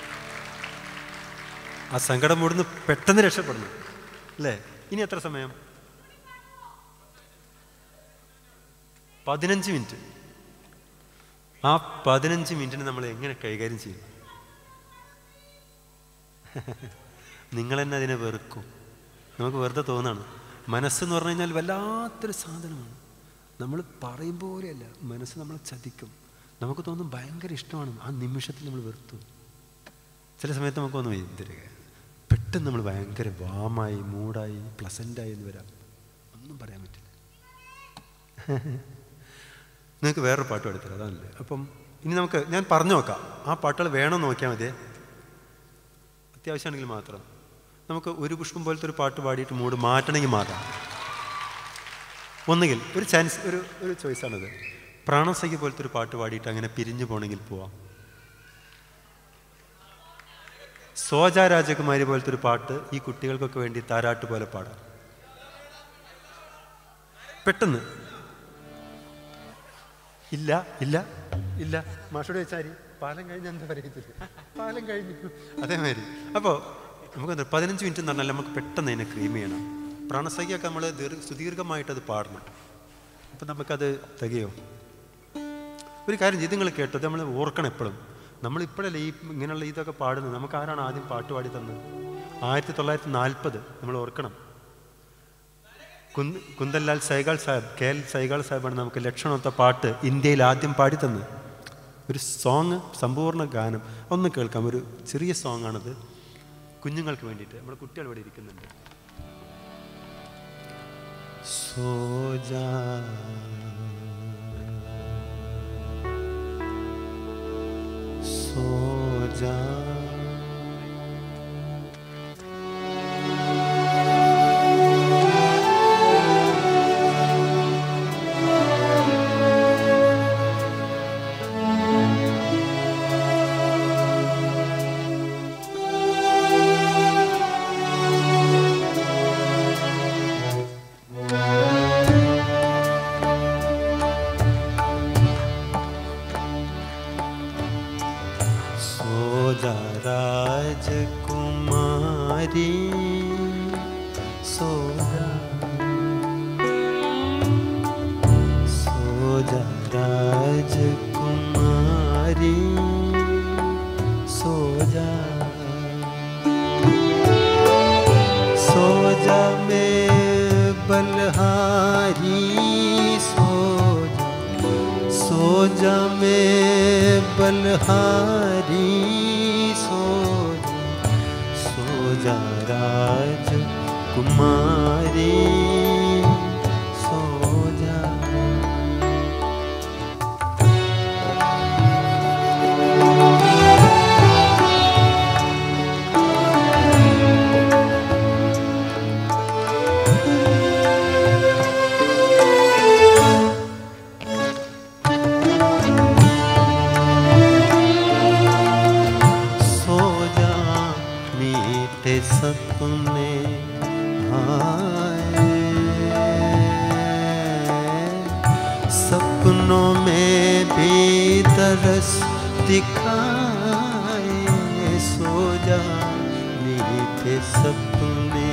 ആ സങ്കടം മൂടുന്ന് പെട്ടെന്ന് രക്ഷപ്പെടണം അല്ലേ ഇനി എത്ര സമയം പതിനഞ്ച് മിനിറ്റ് ആ പതിനഞ്ച് മിനിറ്റിന് നമ്മൾ എങ്ങനെ കൈകാര്യം ചെയ്യും നിങ്ങൾ തന്നെ അതിനെ വെറുക്കും നമുക്ക് വെറുതെ തോന്നാണ് മനസ്സെന്ന് പറഞ്ഞു കഴിഞ്ഞാൽ വല്ലാത്തൊരു സാധനമാണ് നമ്മൾ പറയും പോലെയല്ല മനസ്സ് നമ്മളെ ചതിക്കും നമുക്ക് തോന്നും ഭയങ്കര ഇഷ്ടമാണ് ആ നിമിഷത്തിൽ നമ്മൾ വെറുത്തു ചില സമയത്ത് നമുക്ക് തോന്നും എന്തൊരു പെട്ടെന്ന് നമ്മൾ ഭയങ്കര വാമായി മൂടായി പ്ലസൻ്റായി എന്ന് വരാം ഒന്നും പറയാൻ പറ്റില്ല നിങ്ങൾക്ക് വേറൊരു പാട്ട് എടുത്തരാം അതാണല്ലേ അപ്പം ഇനി നമുക്ക് ഞാൻ പറഞ്ഞു നോക്കാം ആ പാട്ടുകൾ വേണമെന്ന് നോക്കിയാൽ മതിയേ അത്യാവശ്യമാണെങ്കിൽ മാത്രം നമുക്ക് ഒരു പുഷ്പം പോലത്തെ ഒരു പാട്ട് പാടിയിട്ട് മൂഡ് മാറ്റണമെങ്കിൽ മാറ്റാം ഒന്നുകിൽ ഒരു ചാൻസ് ഒരു ഒരു ചോയ്സാണത് പ്രാണസഖി പോലത്തെ ഒരു പാട്ട് പാടിയിട്ട് അങ്ങനെ പിരിഞ്ഞു പോകണമെങ്കിൽ പോവാം സോജ രാജകുമാരി പോലത്തെ ഒരു പാട്ട് ഈ കുട്ടികൾക്കൊക്കെ വേണ്ടി താരാട്ട് പോലെ പാടാം പെട്ടെന്ന് ഇല്ല ഇല്ല ഇല്ല മാഷോട് വെച്ചാരി പാലം കഴിഞ്ഞ് എന്താ പറയത്തില്ല പാലം കഴിഞ്ഞു അതേമാതിരി അപ്പോൾ നമുക്ക് പതിനഞ്ച് മിനിറ്റ് എന്ന് പറഞ്ഞാൽ നമുക്ക് പെട്ടെന്ന് അതിനെ ക്രീം ചെയ്യണം പ്രാണസഖിയൊക്കെ നമ്മൾ ദീർഘ സുദീർഘമായിട്ട് അത് പാടണം അപ്പം നമുക്കത് തികയോ ഒരു കാര്യം ചെയ്ത് നിങ്ങൾ കേട്ടോ നമ്മൾ ഓർക്കണം എപ്പോഴും നമ്മളിപ്പോഴല്ലേ ഈ ഇങ്ങനെയുള്ള ഇതൊക്കെ പാടുന്നത് നമുക്ക് ആരാണ് ആദ്യം പാട്ട് പാടി തന്നത് ആയിരത്തി തൊള്ളായിരത്തി നാൽപ്പത് നമ്മൾ ഓർക്കണം കുന്ത് കുന്തൻലാൽ സൈഗാൾ സാഹിബ് കെ എൽ സൈഗാൾ സാഹിബാണ് നമുക്ക് ലക്ഷണമൊത്ത പാട്ട് ഇന്ത്യയിൽ ആദ്യം പാടി തന്നത് ഒരു സോങ് സമ്പൂർണ്ണ ഗാനം ഒന്ന് കേൾക്കാം ഒരു ചെറിയ സോങ് ആണത് കുഞ്ഞുങ്ങൾക്ക് വേണ്ടിയിട്ട് നമ്മുടെ കുട്ടികൾ ഇവിടെ ഇരിക്കുന്നുണ്ട് സോജാ സോജാ सोजा राजकुमारी सो जा सो जा राजकुमारी सो जा सो जा में बलहारी सो जा सो जा में बलहारी सो जा सो जा राज कुमारी सो जा सो जा मीठे सपने आए सपनों में भी तरस दिखाए सो जा मीठे सपने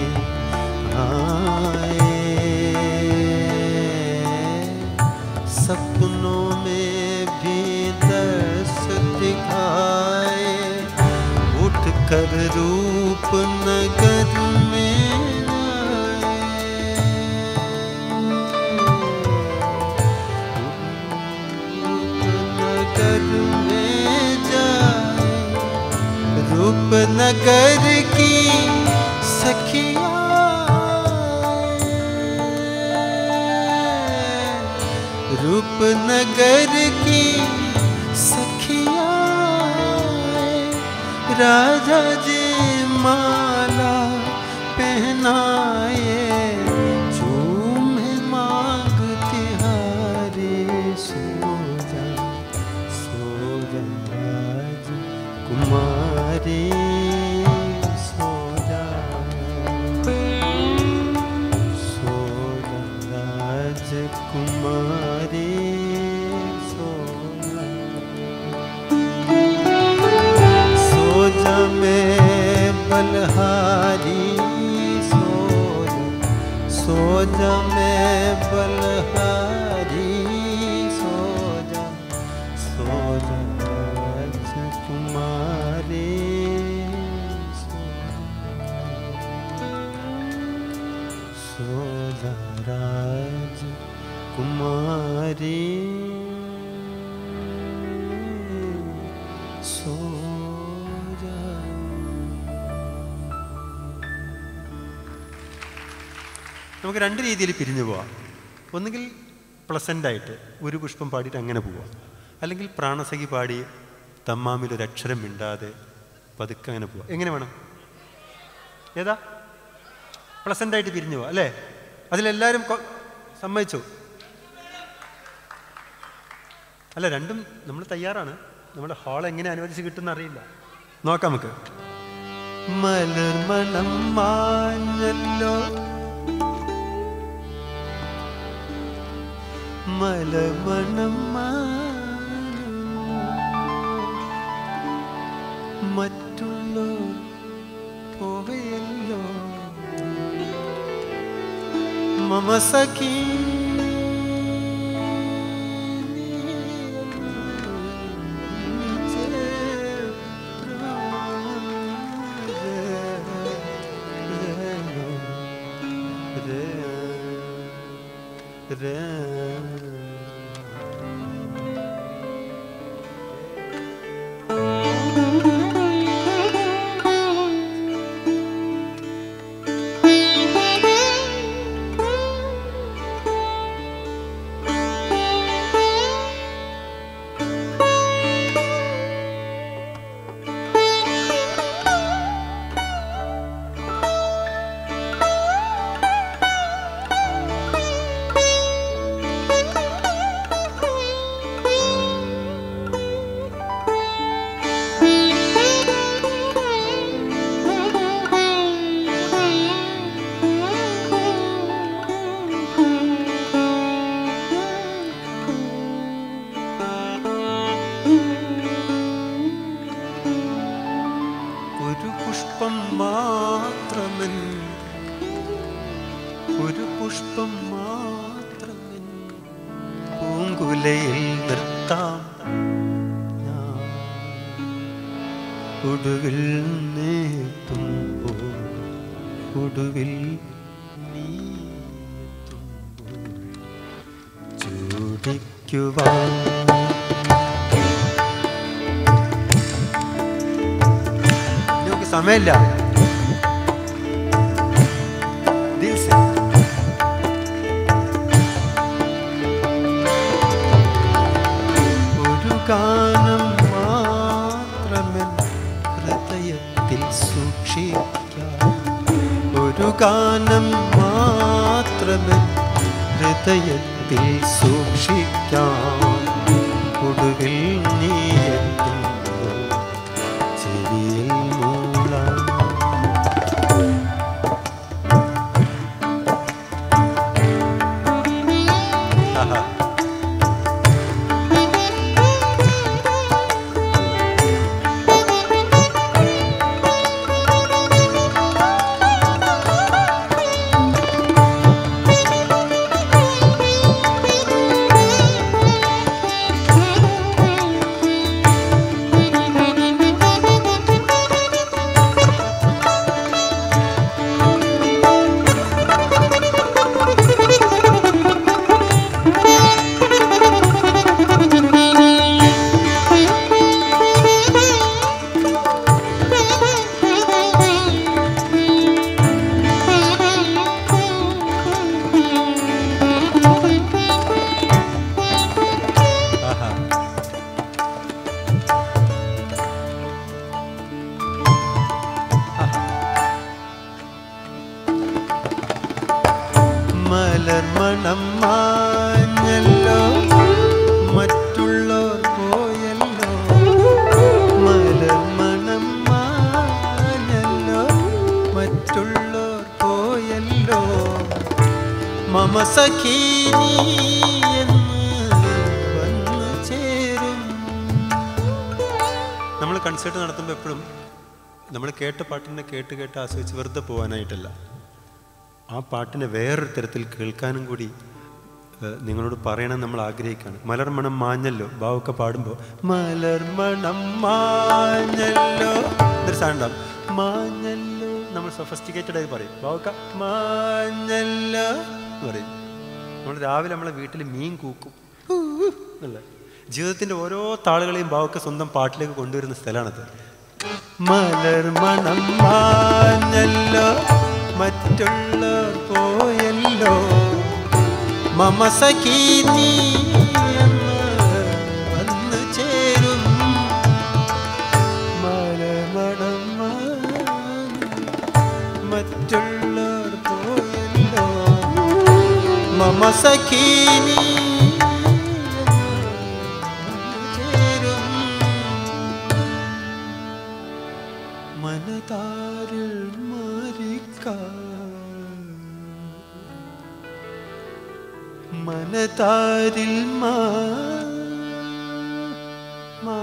आए सपनों में भी दर्श दिखाए उठ कर रूप नगर में नगर में जाए रूप नगर की सखिया रूपनगर की सखिया राजा जी माला पहनाए झूमे मांग तिहारे सो जा सो जा राज कुमारी सो जा सो जा राजकुमारी सो जा सो जा मैं बलहारी सो जा सो जा मैं बलहारी सो जा सो जा राजकुमारी सो सो जा राजकुमारी സോ നമുക്ക് രണ്ട് രീതിയിൽ പിരിഞ്ഞു പോവാം ഒന്നുകിൽ പ്ലസൻ്റ് ആയിട്ട് ഒരു പുഷ്പം പാടിയിട്ട് അങ്ങനെ പോവാം അല്ലെങ്കിൽ പ്രാണസഖി പാടി തമ്മാമിൽ ഒരു അക്ഷരം മിണ്ടാതെ പതുക്കെ അങ്ങനെ പോവാം എങ്ങനെ വേണം ഏതാ പ്ലസൻ്റ് ആയിട്ട് പിരിഞ്ഞു പോവാം അല്ലേ അതിലെല്ലാവരും കൊ- സമ്മതിച്ചു അല്ല രണ്ടും നമ്മൾ തയ്യാറാണ് നമ്മുടെ ഹാൾ എങ്ങനെ അനുവദിച്ച് കിട്ടുന്ന അറിയില്ല നോക്കാം നമുക്ക് മലർമണം മാഞ്ഞല്ലോ മലമണം മാഞ്ഞു. മറ്റുള്ള പോവയല്ലോ മമ സഖീ ഒരു പുഷ്പം മാത്രമൻ ഒരു പുഷ്പം മാത്രം എൻ പൂങ്കുലയിൽ നിർത്താം ഞാൻ ഒടുവിൽ നേത്തുമ്പോൾ ഒടുവിൽ നീ എത്തുമ്പോൾ ചൂടിക്കുവാൻ നമുക്ക് സമയമില്ല ദിൽ സെ. ഒരു ഗാനം മാത്രമേ ഹൃദയത്തിൽ സൂക്ഷിക്കാം ഒരു ഗാനം മാത്രമേ ഹൃദയത്തിൽ സൂക്ഷിക്കാം ഒടുവിൽ നീ എത്തുമ്പോൾ ചെവിയിൽ മൂളാം ആഹാ. ആഹാ. മലർമണം മാഞ്ഞല്ലോ മറ്റുള്ളോർ പോയല്ലോ മലർമണം മാഞ്ഞല്ലോ മറ്റുള്ളോർ പോയല്ലോ മമ സഖീ നീ എന്ന് വന്നു ചേരും നമ്മൾ കൺസേർട്ട് നടത്തുമ്പോൾ എപ്പോഴും നമ്മൾ കേട്ട പാട്ടിനെ കേട്ട് കേട്ട് ആസ്വദിച്ച് വെറുതെ പോകാനായിട്ടല്ല ആ പാട്ടിനെ വേറൊരു തരത്തിൽ കേൾക്കാനും കൂടി ഏഹ്, നിങ്ങളോട് പറയണം നമ്മൾ ആഗ്രഹിക്കുകയാണ് മലർമണം മാഞ്ഞല്ലോ ബാവൊക്കെ പാടുമ്പോൾ മലർമണം മാഞ്ഞല്ലോ എന്നൊരു സാധനം ഉണ്ടാവും മാഞ്ഞല്ലോ നമ്മൾ സൊഫസ്റ്റിക്കേറ്റഡ് ആയി പറയും ബാവക്ക മാഞ്ഞല്ലോ എന്ന് പറയും നമ്മൾ രാവിലെ നമ്മളെ വീട്ടിൽ മീൻ കൂക്കും ഊ, ഊ എന്നുള്ള ജീവിതത്തിന്റെ ഓരോ താളുകളെയും ബാവൊക്കെ സ്വന്തം പാട്ടിലേക്ക് കൊണ്ടുവരുന്ന സ്ഥലമാണത് മലർമണം മാഞ്ഞല്ലോ മറ്റുള്ളവർ പോയല്ലോ മമ സഖീ നീ എന്ന് വന്നു ചേരും മലമണം മറ്റുള്ളവർ പോയല്ലോ മമ സഖീ നീ ചേരും മനതാരിൽ മാറിക്ക മനതാരിൽ മാ മാ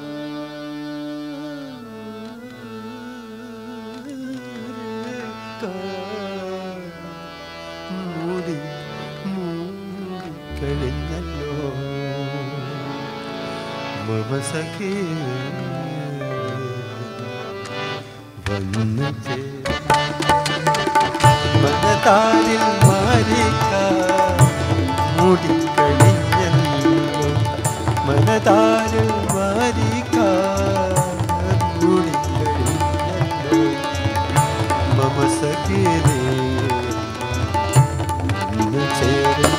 മൂടി മൂടി കഴിഞ്ഞല്ലോ മമ സഖേ വന്നു മനതാരിൽ മാറിക്ക മൂടിക്കഴിഞ്ഞല്ലോ മനതാരിൽ മാറിക്ക മൂടിക്കഴിഞ്ഞല്ലോ മമ സഖേ വന്നു ചേരും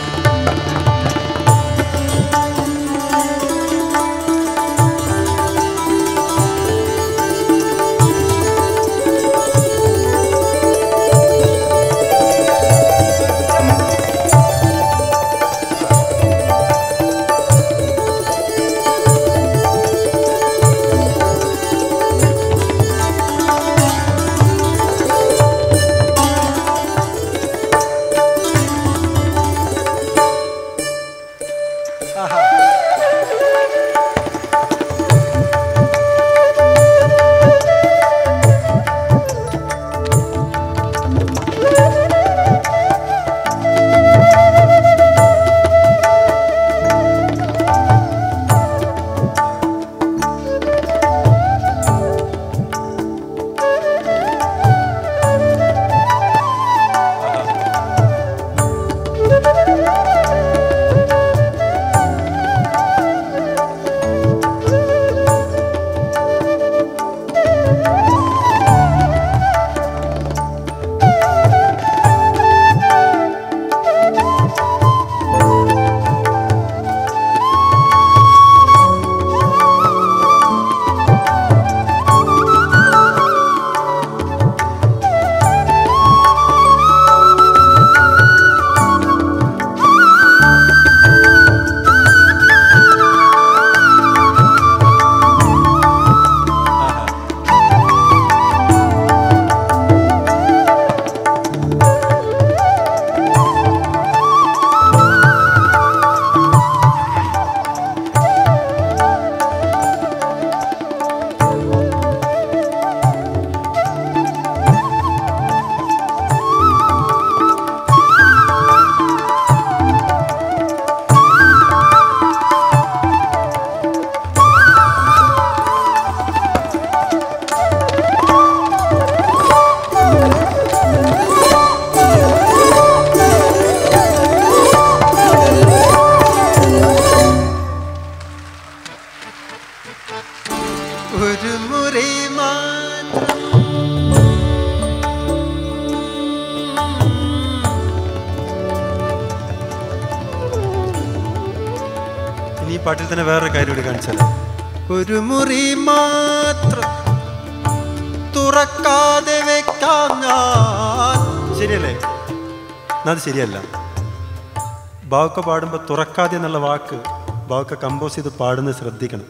പാട്ടിൽ തന്നെ വേറൊരു കാര്യം കൂടി കാണിച്ചാൽ ഒരു മുറി മാത്രം തുറക്കാതെ വെക്കാം ഞാൻ ശരിയല്ലേ എന്നാ അത് ശരിയല്ല ബാവക്ക പാടുമ്പോൾ തുറക്കാതെ എന്നുള്ള വാക്ക് ബാവക്ക കമ്പോസ് ചെയ്ത് പാടുന്നത് ശ്രദ്ധിക്കണം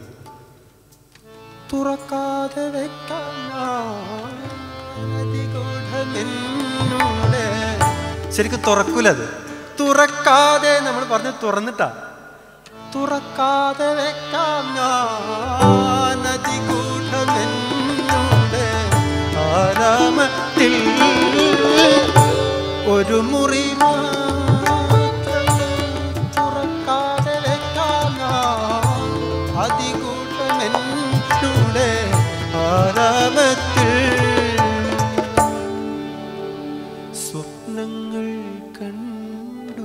തുറക്കാതെ വെക്കാം ഞാൻ അതിഗൂഢമെന്നുടെ. ശരിക്കും തുറക്കൂല അത് തുറക്കാതെ നമ്മൾ പറഞ്ഞ് തുറന്നിട്ടാ തുറക്കാതെ വെക്കാം ഞാൻ അതിഗൂഢമെന്നുടെ ആരാമത്തിൽ ഒരു മുറി മാത്രം തുറക്കാതെ വെക്കാം ഞാൻ അതികൂട്ടമെന്നുടെ ആരാമത്തിൽ സ്വപ്നങ്ങൾ കണ്ടു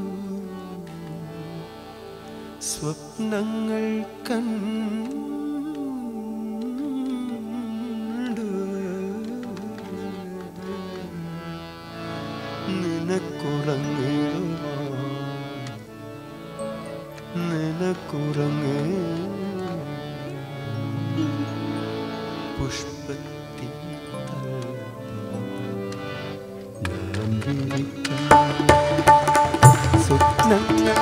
സ്വപ്നങ്ങൾ കണ്ടു നിനക്കുറങ്ങുവാ നിനക്കുറങ്ങ് പുഷ്പത്തിൻ ഞാൻ വിളിക്കാം. സ്വപ്നങ്ങൾ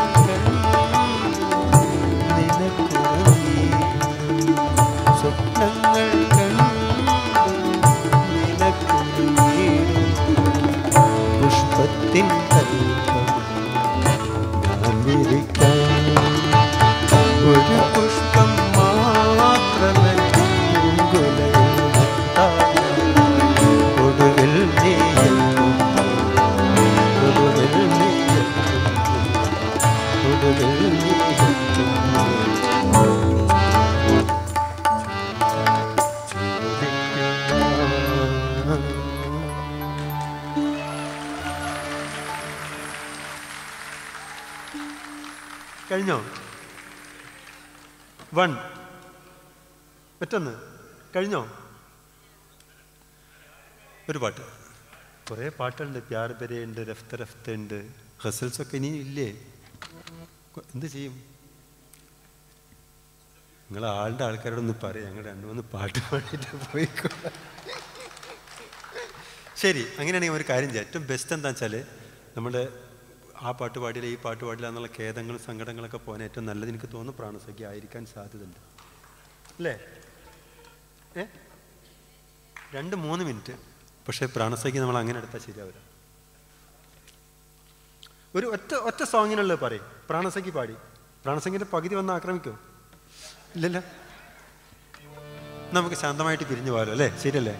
നിനക്കുറങ്ങി സ്വപ്നങ്ങൾ നിനക്കുറങ്ങി പുഷ്പത്തിൻ കൽപ്പം ഞാൻ വിളിക്കാം ഒരു പുഷ്പം മാത്രമേ പൂങ്കുലയിൽ നട്ടാൽ ഒടുവിൽ നീയെത്തും ഒടുവിൽ നീയെത്തും ഒടുവിൽ നീയെത്തും കഴിഞ്ഞോ വൺ മറ്റൊന്ന് കഴിഞ്ഞോ ഒരു പാട്ട് കുറേ പാട്ടുകളുണ്ട് പ്യാർ ബരെ ഉണ്ട് രഫ്ത രഫ്ത ഉണ്ട് ഹസൽസ് ഒക്കെ ഇനി ഇല്ലേ കൊ- എന്ത് ചെയ്യും നിങ്ങൾ ആളുടെ ആൾക്കാരോടൊന്ന് പറയാം ഞങ്ങൾ രണ്ടു മൂന്ന് പാട്ട് പാടിയിട്ട് പോയിക്കോ ശരി അങ്ങനെയാണെങ്കിൽ ഒരു കാര്യം ചെയ്യാം ഏറ്റവും ബെസ്റ്റ് എന്താ വെച്ചാൽ നമ്മുടെ ആ പാട്ട് പാടിയില്ല ഈ പാട്ട് പാടില്ല എന്നുള്ള ഖേദങ്ങളും സങ്കടങ്ങളൊക്കെ പോകാൻ ഏറ്റവും നല്ലത് എനിക്ക് തോന്നുന്നു പ്രാണസഖ്യ ആയിരിക്കാൻ സാധ്യതയുണ്ട് അല്ലേ ഏ രണ്ട് മൂന്ന് മിനിറ്റ് പക്ഷേ പ്രാണസഖ്യ നമ്മൾ അങ്ങനെ എടുത്താൽ ശരിയാവില്ല ഒരു ഒറ്റ ഒറ്റ സോങ്ങിനുള്ളത് പറയും പ്രാണസഖ്യ പാടി പ്രാണസഖ്യൻ്റെ പകുതി വന്ന് ആക്രമിക്കോ ഇല്ലല്ല നമുക്ക് ശാന്തമായിട്ട് പിരിഞ്ഞു പോകാലോ അല്ലേ ശരിയല്ലേ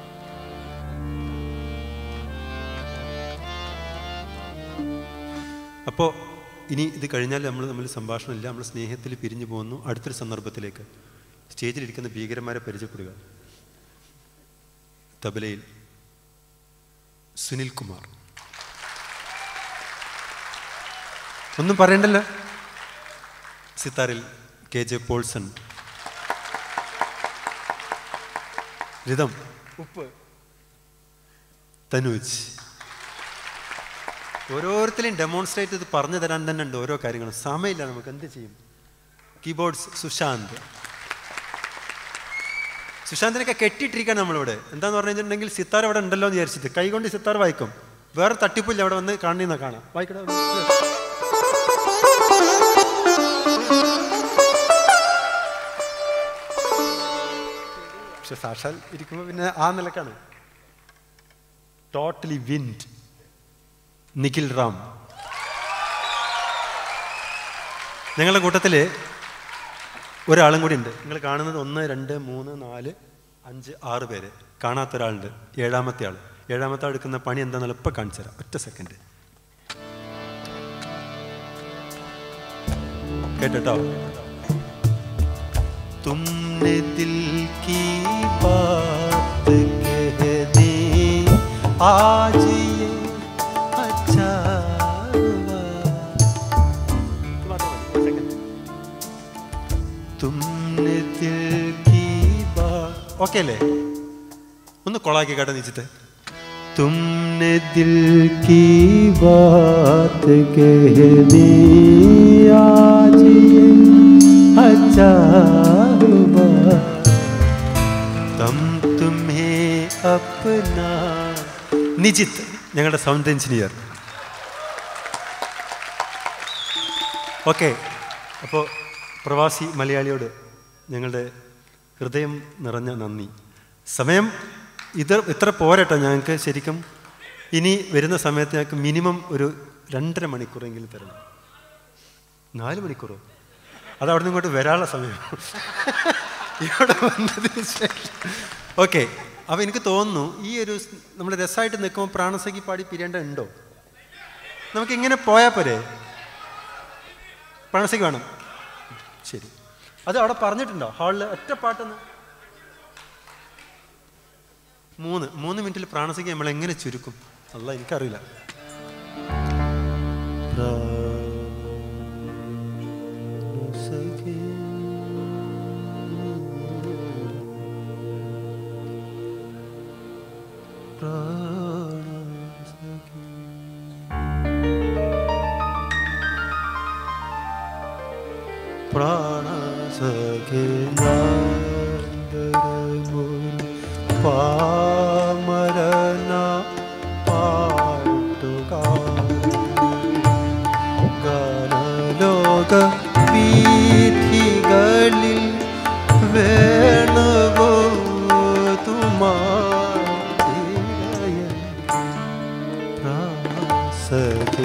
അപ്പോൾ ഇനി ഇത് കഴിഞ്ഞാൽ നമ്മൾ തമ്മിൽ സംഭാഷണമില്ല നമ്മൾ സ്നേഹത്തിൽ പിരിഞ്ഞു പോകുന്നു അടുത്തൊരു സന്ദർഭത്തിലേക്ക് സ്റ്റേജിലിരിക്കുന്ന ഭീകരന്മാരെ പരിചയപ്പെടുക തബലയിൽ സുനിൽ കുമാർ ഒന്നും പറയണ്ടല്ലോ സിത്താറിൽ കെ ജെ പോൾസൺ രഥം ഉപ്പ് തനൂജ് ഓരോരുത്തരെയും ഡെമോൺസ്ട്രേറ്റ് ചെയ്ത് പറഞ്ഞു തരാൻ തന്നെ ഉണ്ട് ഓരോ കാര്യങ്ങളും സമയമില്ല നമുക്ക് എന്ത് ചെയ്യും കീബോർഡ്സ് സുശാന്ത് സുശാന്തിനൊക്കെ കെട്ടിയിട്ടിരിക്കുകയാണ് നമ്മളിവിടെ എന്താന്ന് പറഞ്ഞു കഴിഞ്ഞിട്ടുണ്ടെങ്കിൽ സിത്താർ അവിടെ ഉണ്ടല്ലോ എന്ന് വിചാരിച്ചിട്ട് കൈകൊണ്ട് സിത്താർ വായിക്കും വേറെ തട്ടിപ്പില്ല അവിടെ വന്ന് കാണുന്ന കാണാം വായിക്കട്ടെ പക്ഷെ സാക്ഷാൽ ഇരിക്കുമ്പോൾ പിന്നെ ആ നിലക്കാണ് ടോട്ടലി വിൻഡ് നിഖിൽ റാം ഞങ്ങളുടെ കൂട്ടത്തിൽ ഒരാളും കൂടി ഉണ്ട് നിങ്ങൾ കാണുന്നത് ഒന്ന് രണ്ട് മൂന്ന് നാല് അഞ്ച് ആറ് പേര് കാണാത്ത ഒരാളുണ്ട് ഏഴാമത്തെ ആൾ ഏഴാമത്തെ ആൾ എടുക്കുന്ന പണി എന്താണെന്നുള്ള ഇപ്പം കാണിച്ചു തരാം ഒറ്റ സെക്കൻഡ് കേട്ടോ तुमने दिल की बात कह दी आज ये अच्छा हुआ तुमने दिल की बात ഓക്കെ അല്ലേ ഒന്ന് കൊളാക്കി കേട്ടോ നീച്ചിട്ട് तुमने दिल की बात कह दी आज ये चाहुबा തം തുമേ അപ്ന നിജിത്ത് ഞങ്ങളുടെ സൗണ്ട് എഞ്ചിനീയർ ഓക്കെ അപ്പോൾ പ്രവാസി മലയാളിയോട് ഞങ്ങളുടെ ഹൃദയം നിറഞ്ഞ നന്ദി സമയം ഇത് ഇത്ര പോരട്ടോ ഞങ്ങൾക്ക് ശരിക്കും ഇനി വരുന്ന സമയത്ത് ഞങ്ങൾക്ക് മിനിമം ഒരു രണ്ടര മണിക്കൂറെങ്കിലും തരണം നാല് മണിക്കൂറോ അത് അവിടെ നിന്ന് ഇങ്ങോട്ട് വരാനുള്ള സമയം ഇവിടെ വന്നതിന് ശേഷം ഓക്കെ അപ്പോൾ എനിക്ക് തോന്നുന്നു ഈ ഒരു നമ്മൾ രസമായിട്ട് നിൽക്കുമ്പോൾ പ്രാണസഖി പാടി പിരിയേണ്ട ഉണ്ടോ നമുക്ക് ഇങ്ങനെ പോയാൽ പോരെ പ്രാണസഖി വേണം ശരി അത് അവിടെ പറഞ്ഞിട്ടുണ്ടോ ഹാളിൽ ഒറ്റ പാട്ടെന്ന് മൂന്ന് മൂന്ന് മിനിറ്റിൽ പ്രാണസഖി നമ്മൾ എങ്ങനെ ചുരുക്കും അല്ല എനിക്കറിയില്ല പ്രാണസഖി പ്രാണസഖി പ്രാണസഖി പാമരന പാട്ടുകാലോക വീഥികളിൽ വേണവോ തുമായ പ്രാസകി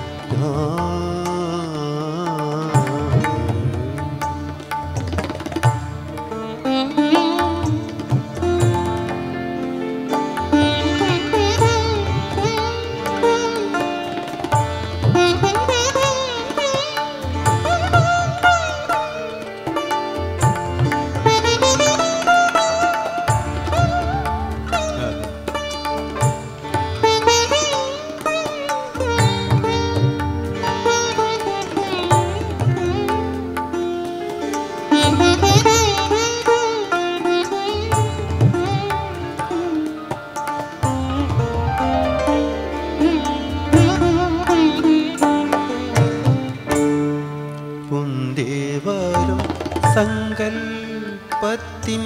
പുന്തേവരും സങ്കൽപ്പത്തിൻ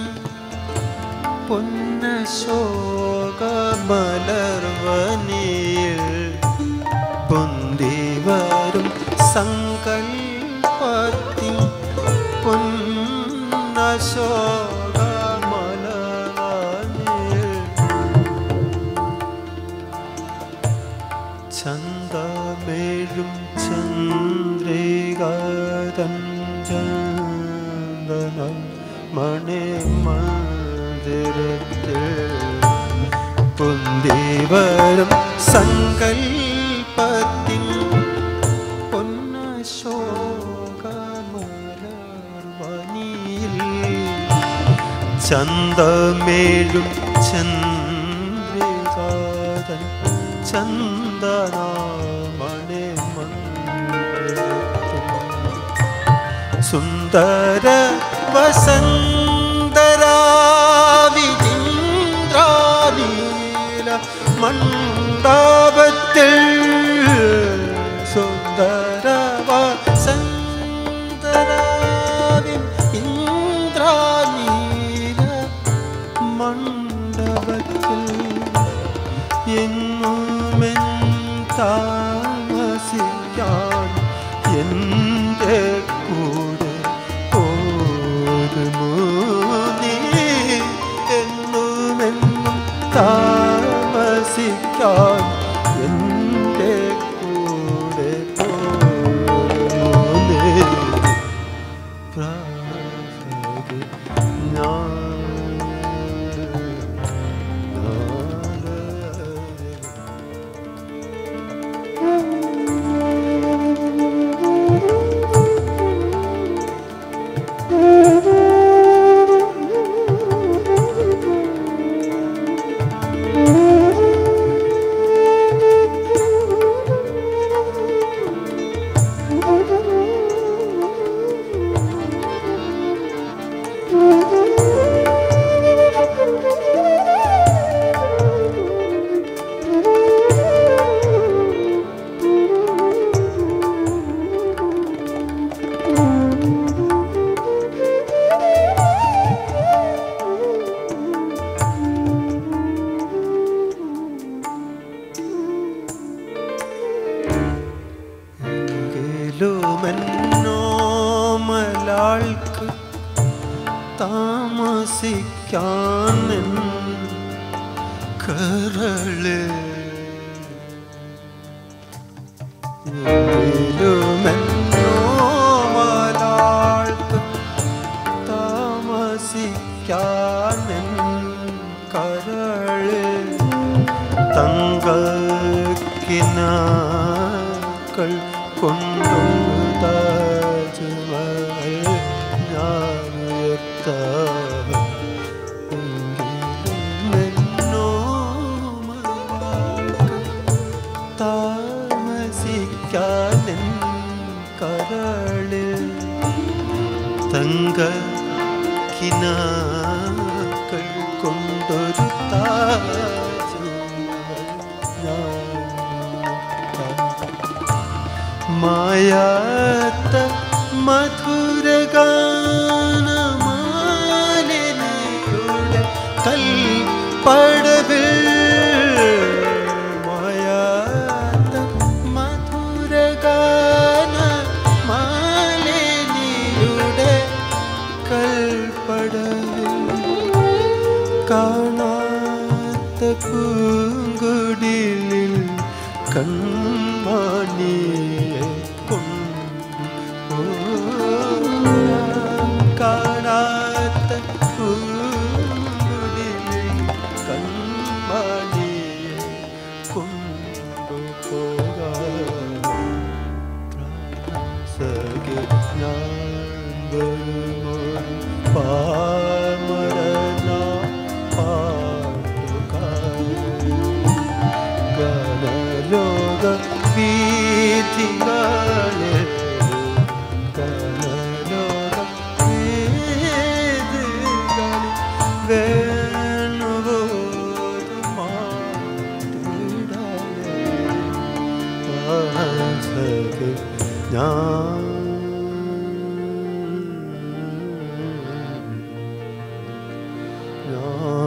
പൊന്നശോകമലർവനിൽ പൊന്തേവരും സങ്കൽപ്പത്തിൻ പൊന്നശോകമലർവനിൽ ചന്തമേഴും ചന്ദ്രികാതം ചന്ദനം മണി മന്ദിരത്തിൽ പൊന്തിവരും സങ്കൽപ്പത്തിൻ പൊന്നശോകമലർവനിയിൽ ചന്തമേഴും ചന്ദ്രികാതൻ ചന്ദനാമണി സുന്ദര വസന്തരാവിചിന്ദ്രാനീല മണ്ഡപത്തിൽ സുന്ദര വസന്തരാവി ഇന്ദ്രാനീല മണ്ഡപത്തിൽ എങ്ങുമെൻ താമസിക്കാൻ എൻ്റെ കൂടെ പോരുമോ നീ എന്നുമെന്നും താമസിക്കാൻ എൻ്റെ കൂടെ പോരുമോ നീ പ്രാസകി ഞാൻ Thank you. താമസിക്കാൻ കരള് എങ്കിലുമെന്നോ മലാൾക്ക് താമസിക്കാൻ കരള് തങ്കക്കിനാക്കൾ കൊണ്ടു താജ്മഹൽ ഞാൻ ഉയർത്താം എങ്കിലുമെന്നോ മലാൾക്ക് താമസിക്കാൻ കരളിൽ തങ്ക കിനാക്കൾ കൊണ്ടൊരു താജ്മഹൽ ഞാൻ മായാത്ത മധുരഗാനമാലിനിയുടെ കൽപ്പടവിൽ മായാത്ത മധുരഗാന മാലിനിയുടെ കൽപ്പടവിൽ കാണാത്ത പൂങ്കുടിലിൽ കൺമാണിയെ കാണാത്ത പൂങ്കുടിലിൽ കൺമാണിയെ കൊണ്ടുപോകാൻ സഖി ഞാൻ വരുമോ പാമരന പാട്ടുകാരൻ ഗണലോക വീഥികളെ ഗണലോക വീഥികളിൽ വേണുപോതു മാറ്റിടാനേ സഖി ഞാൻ ഞാൻ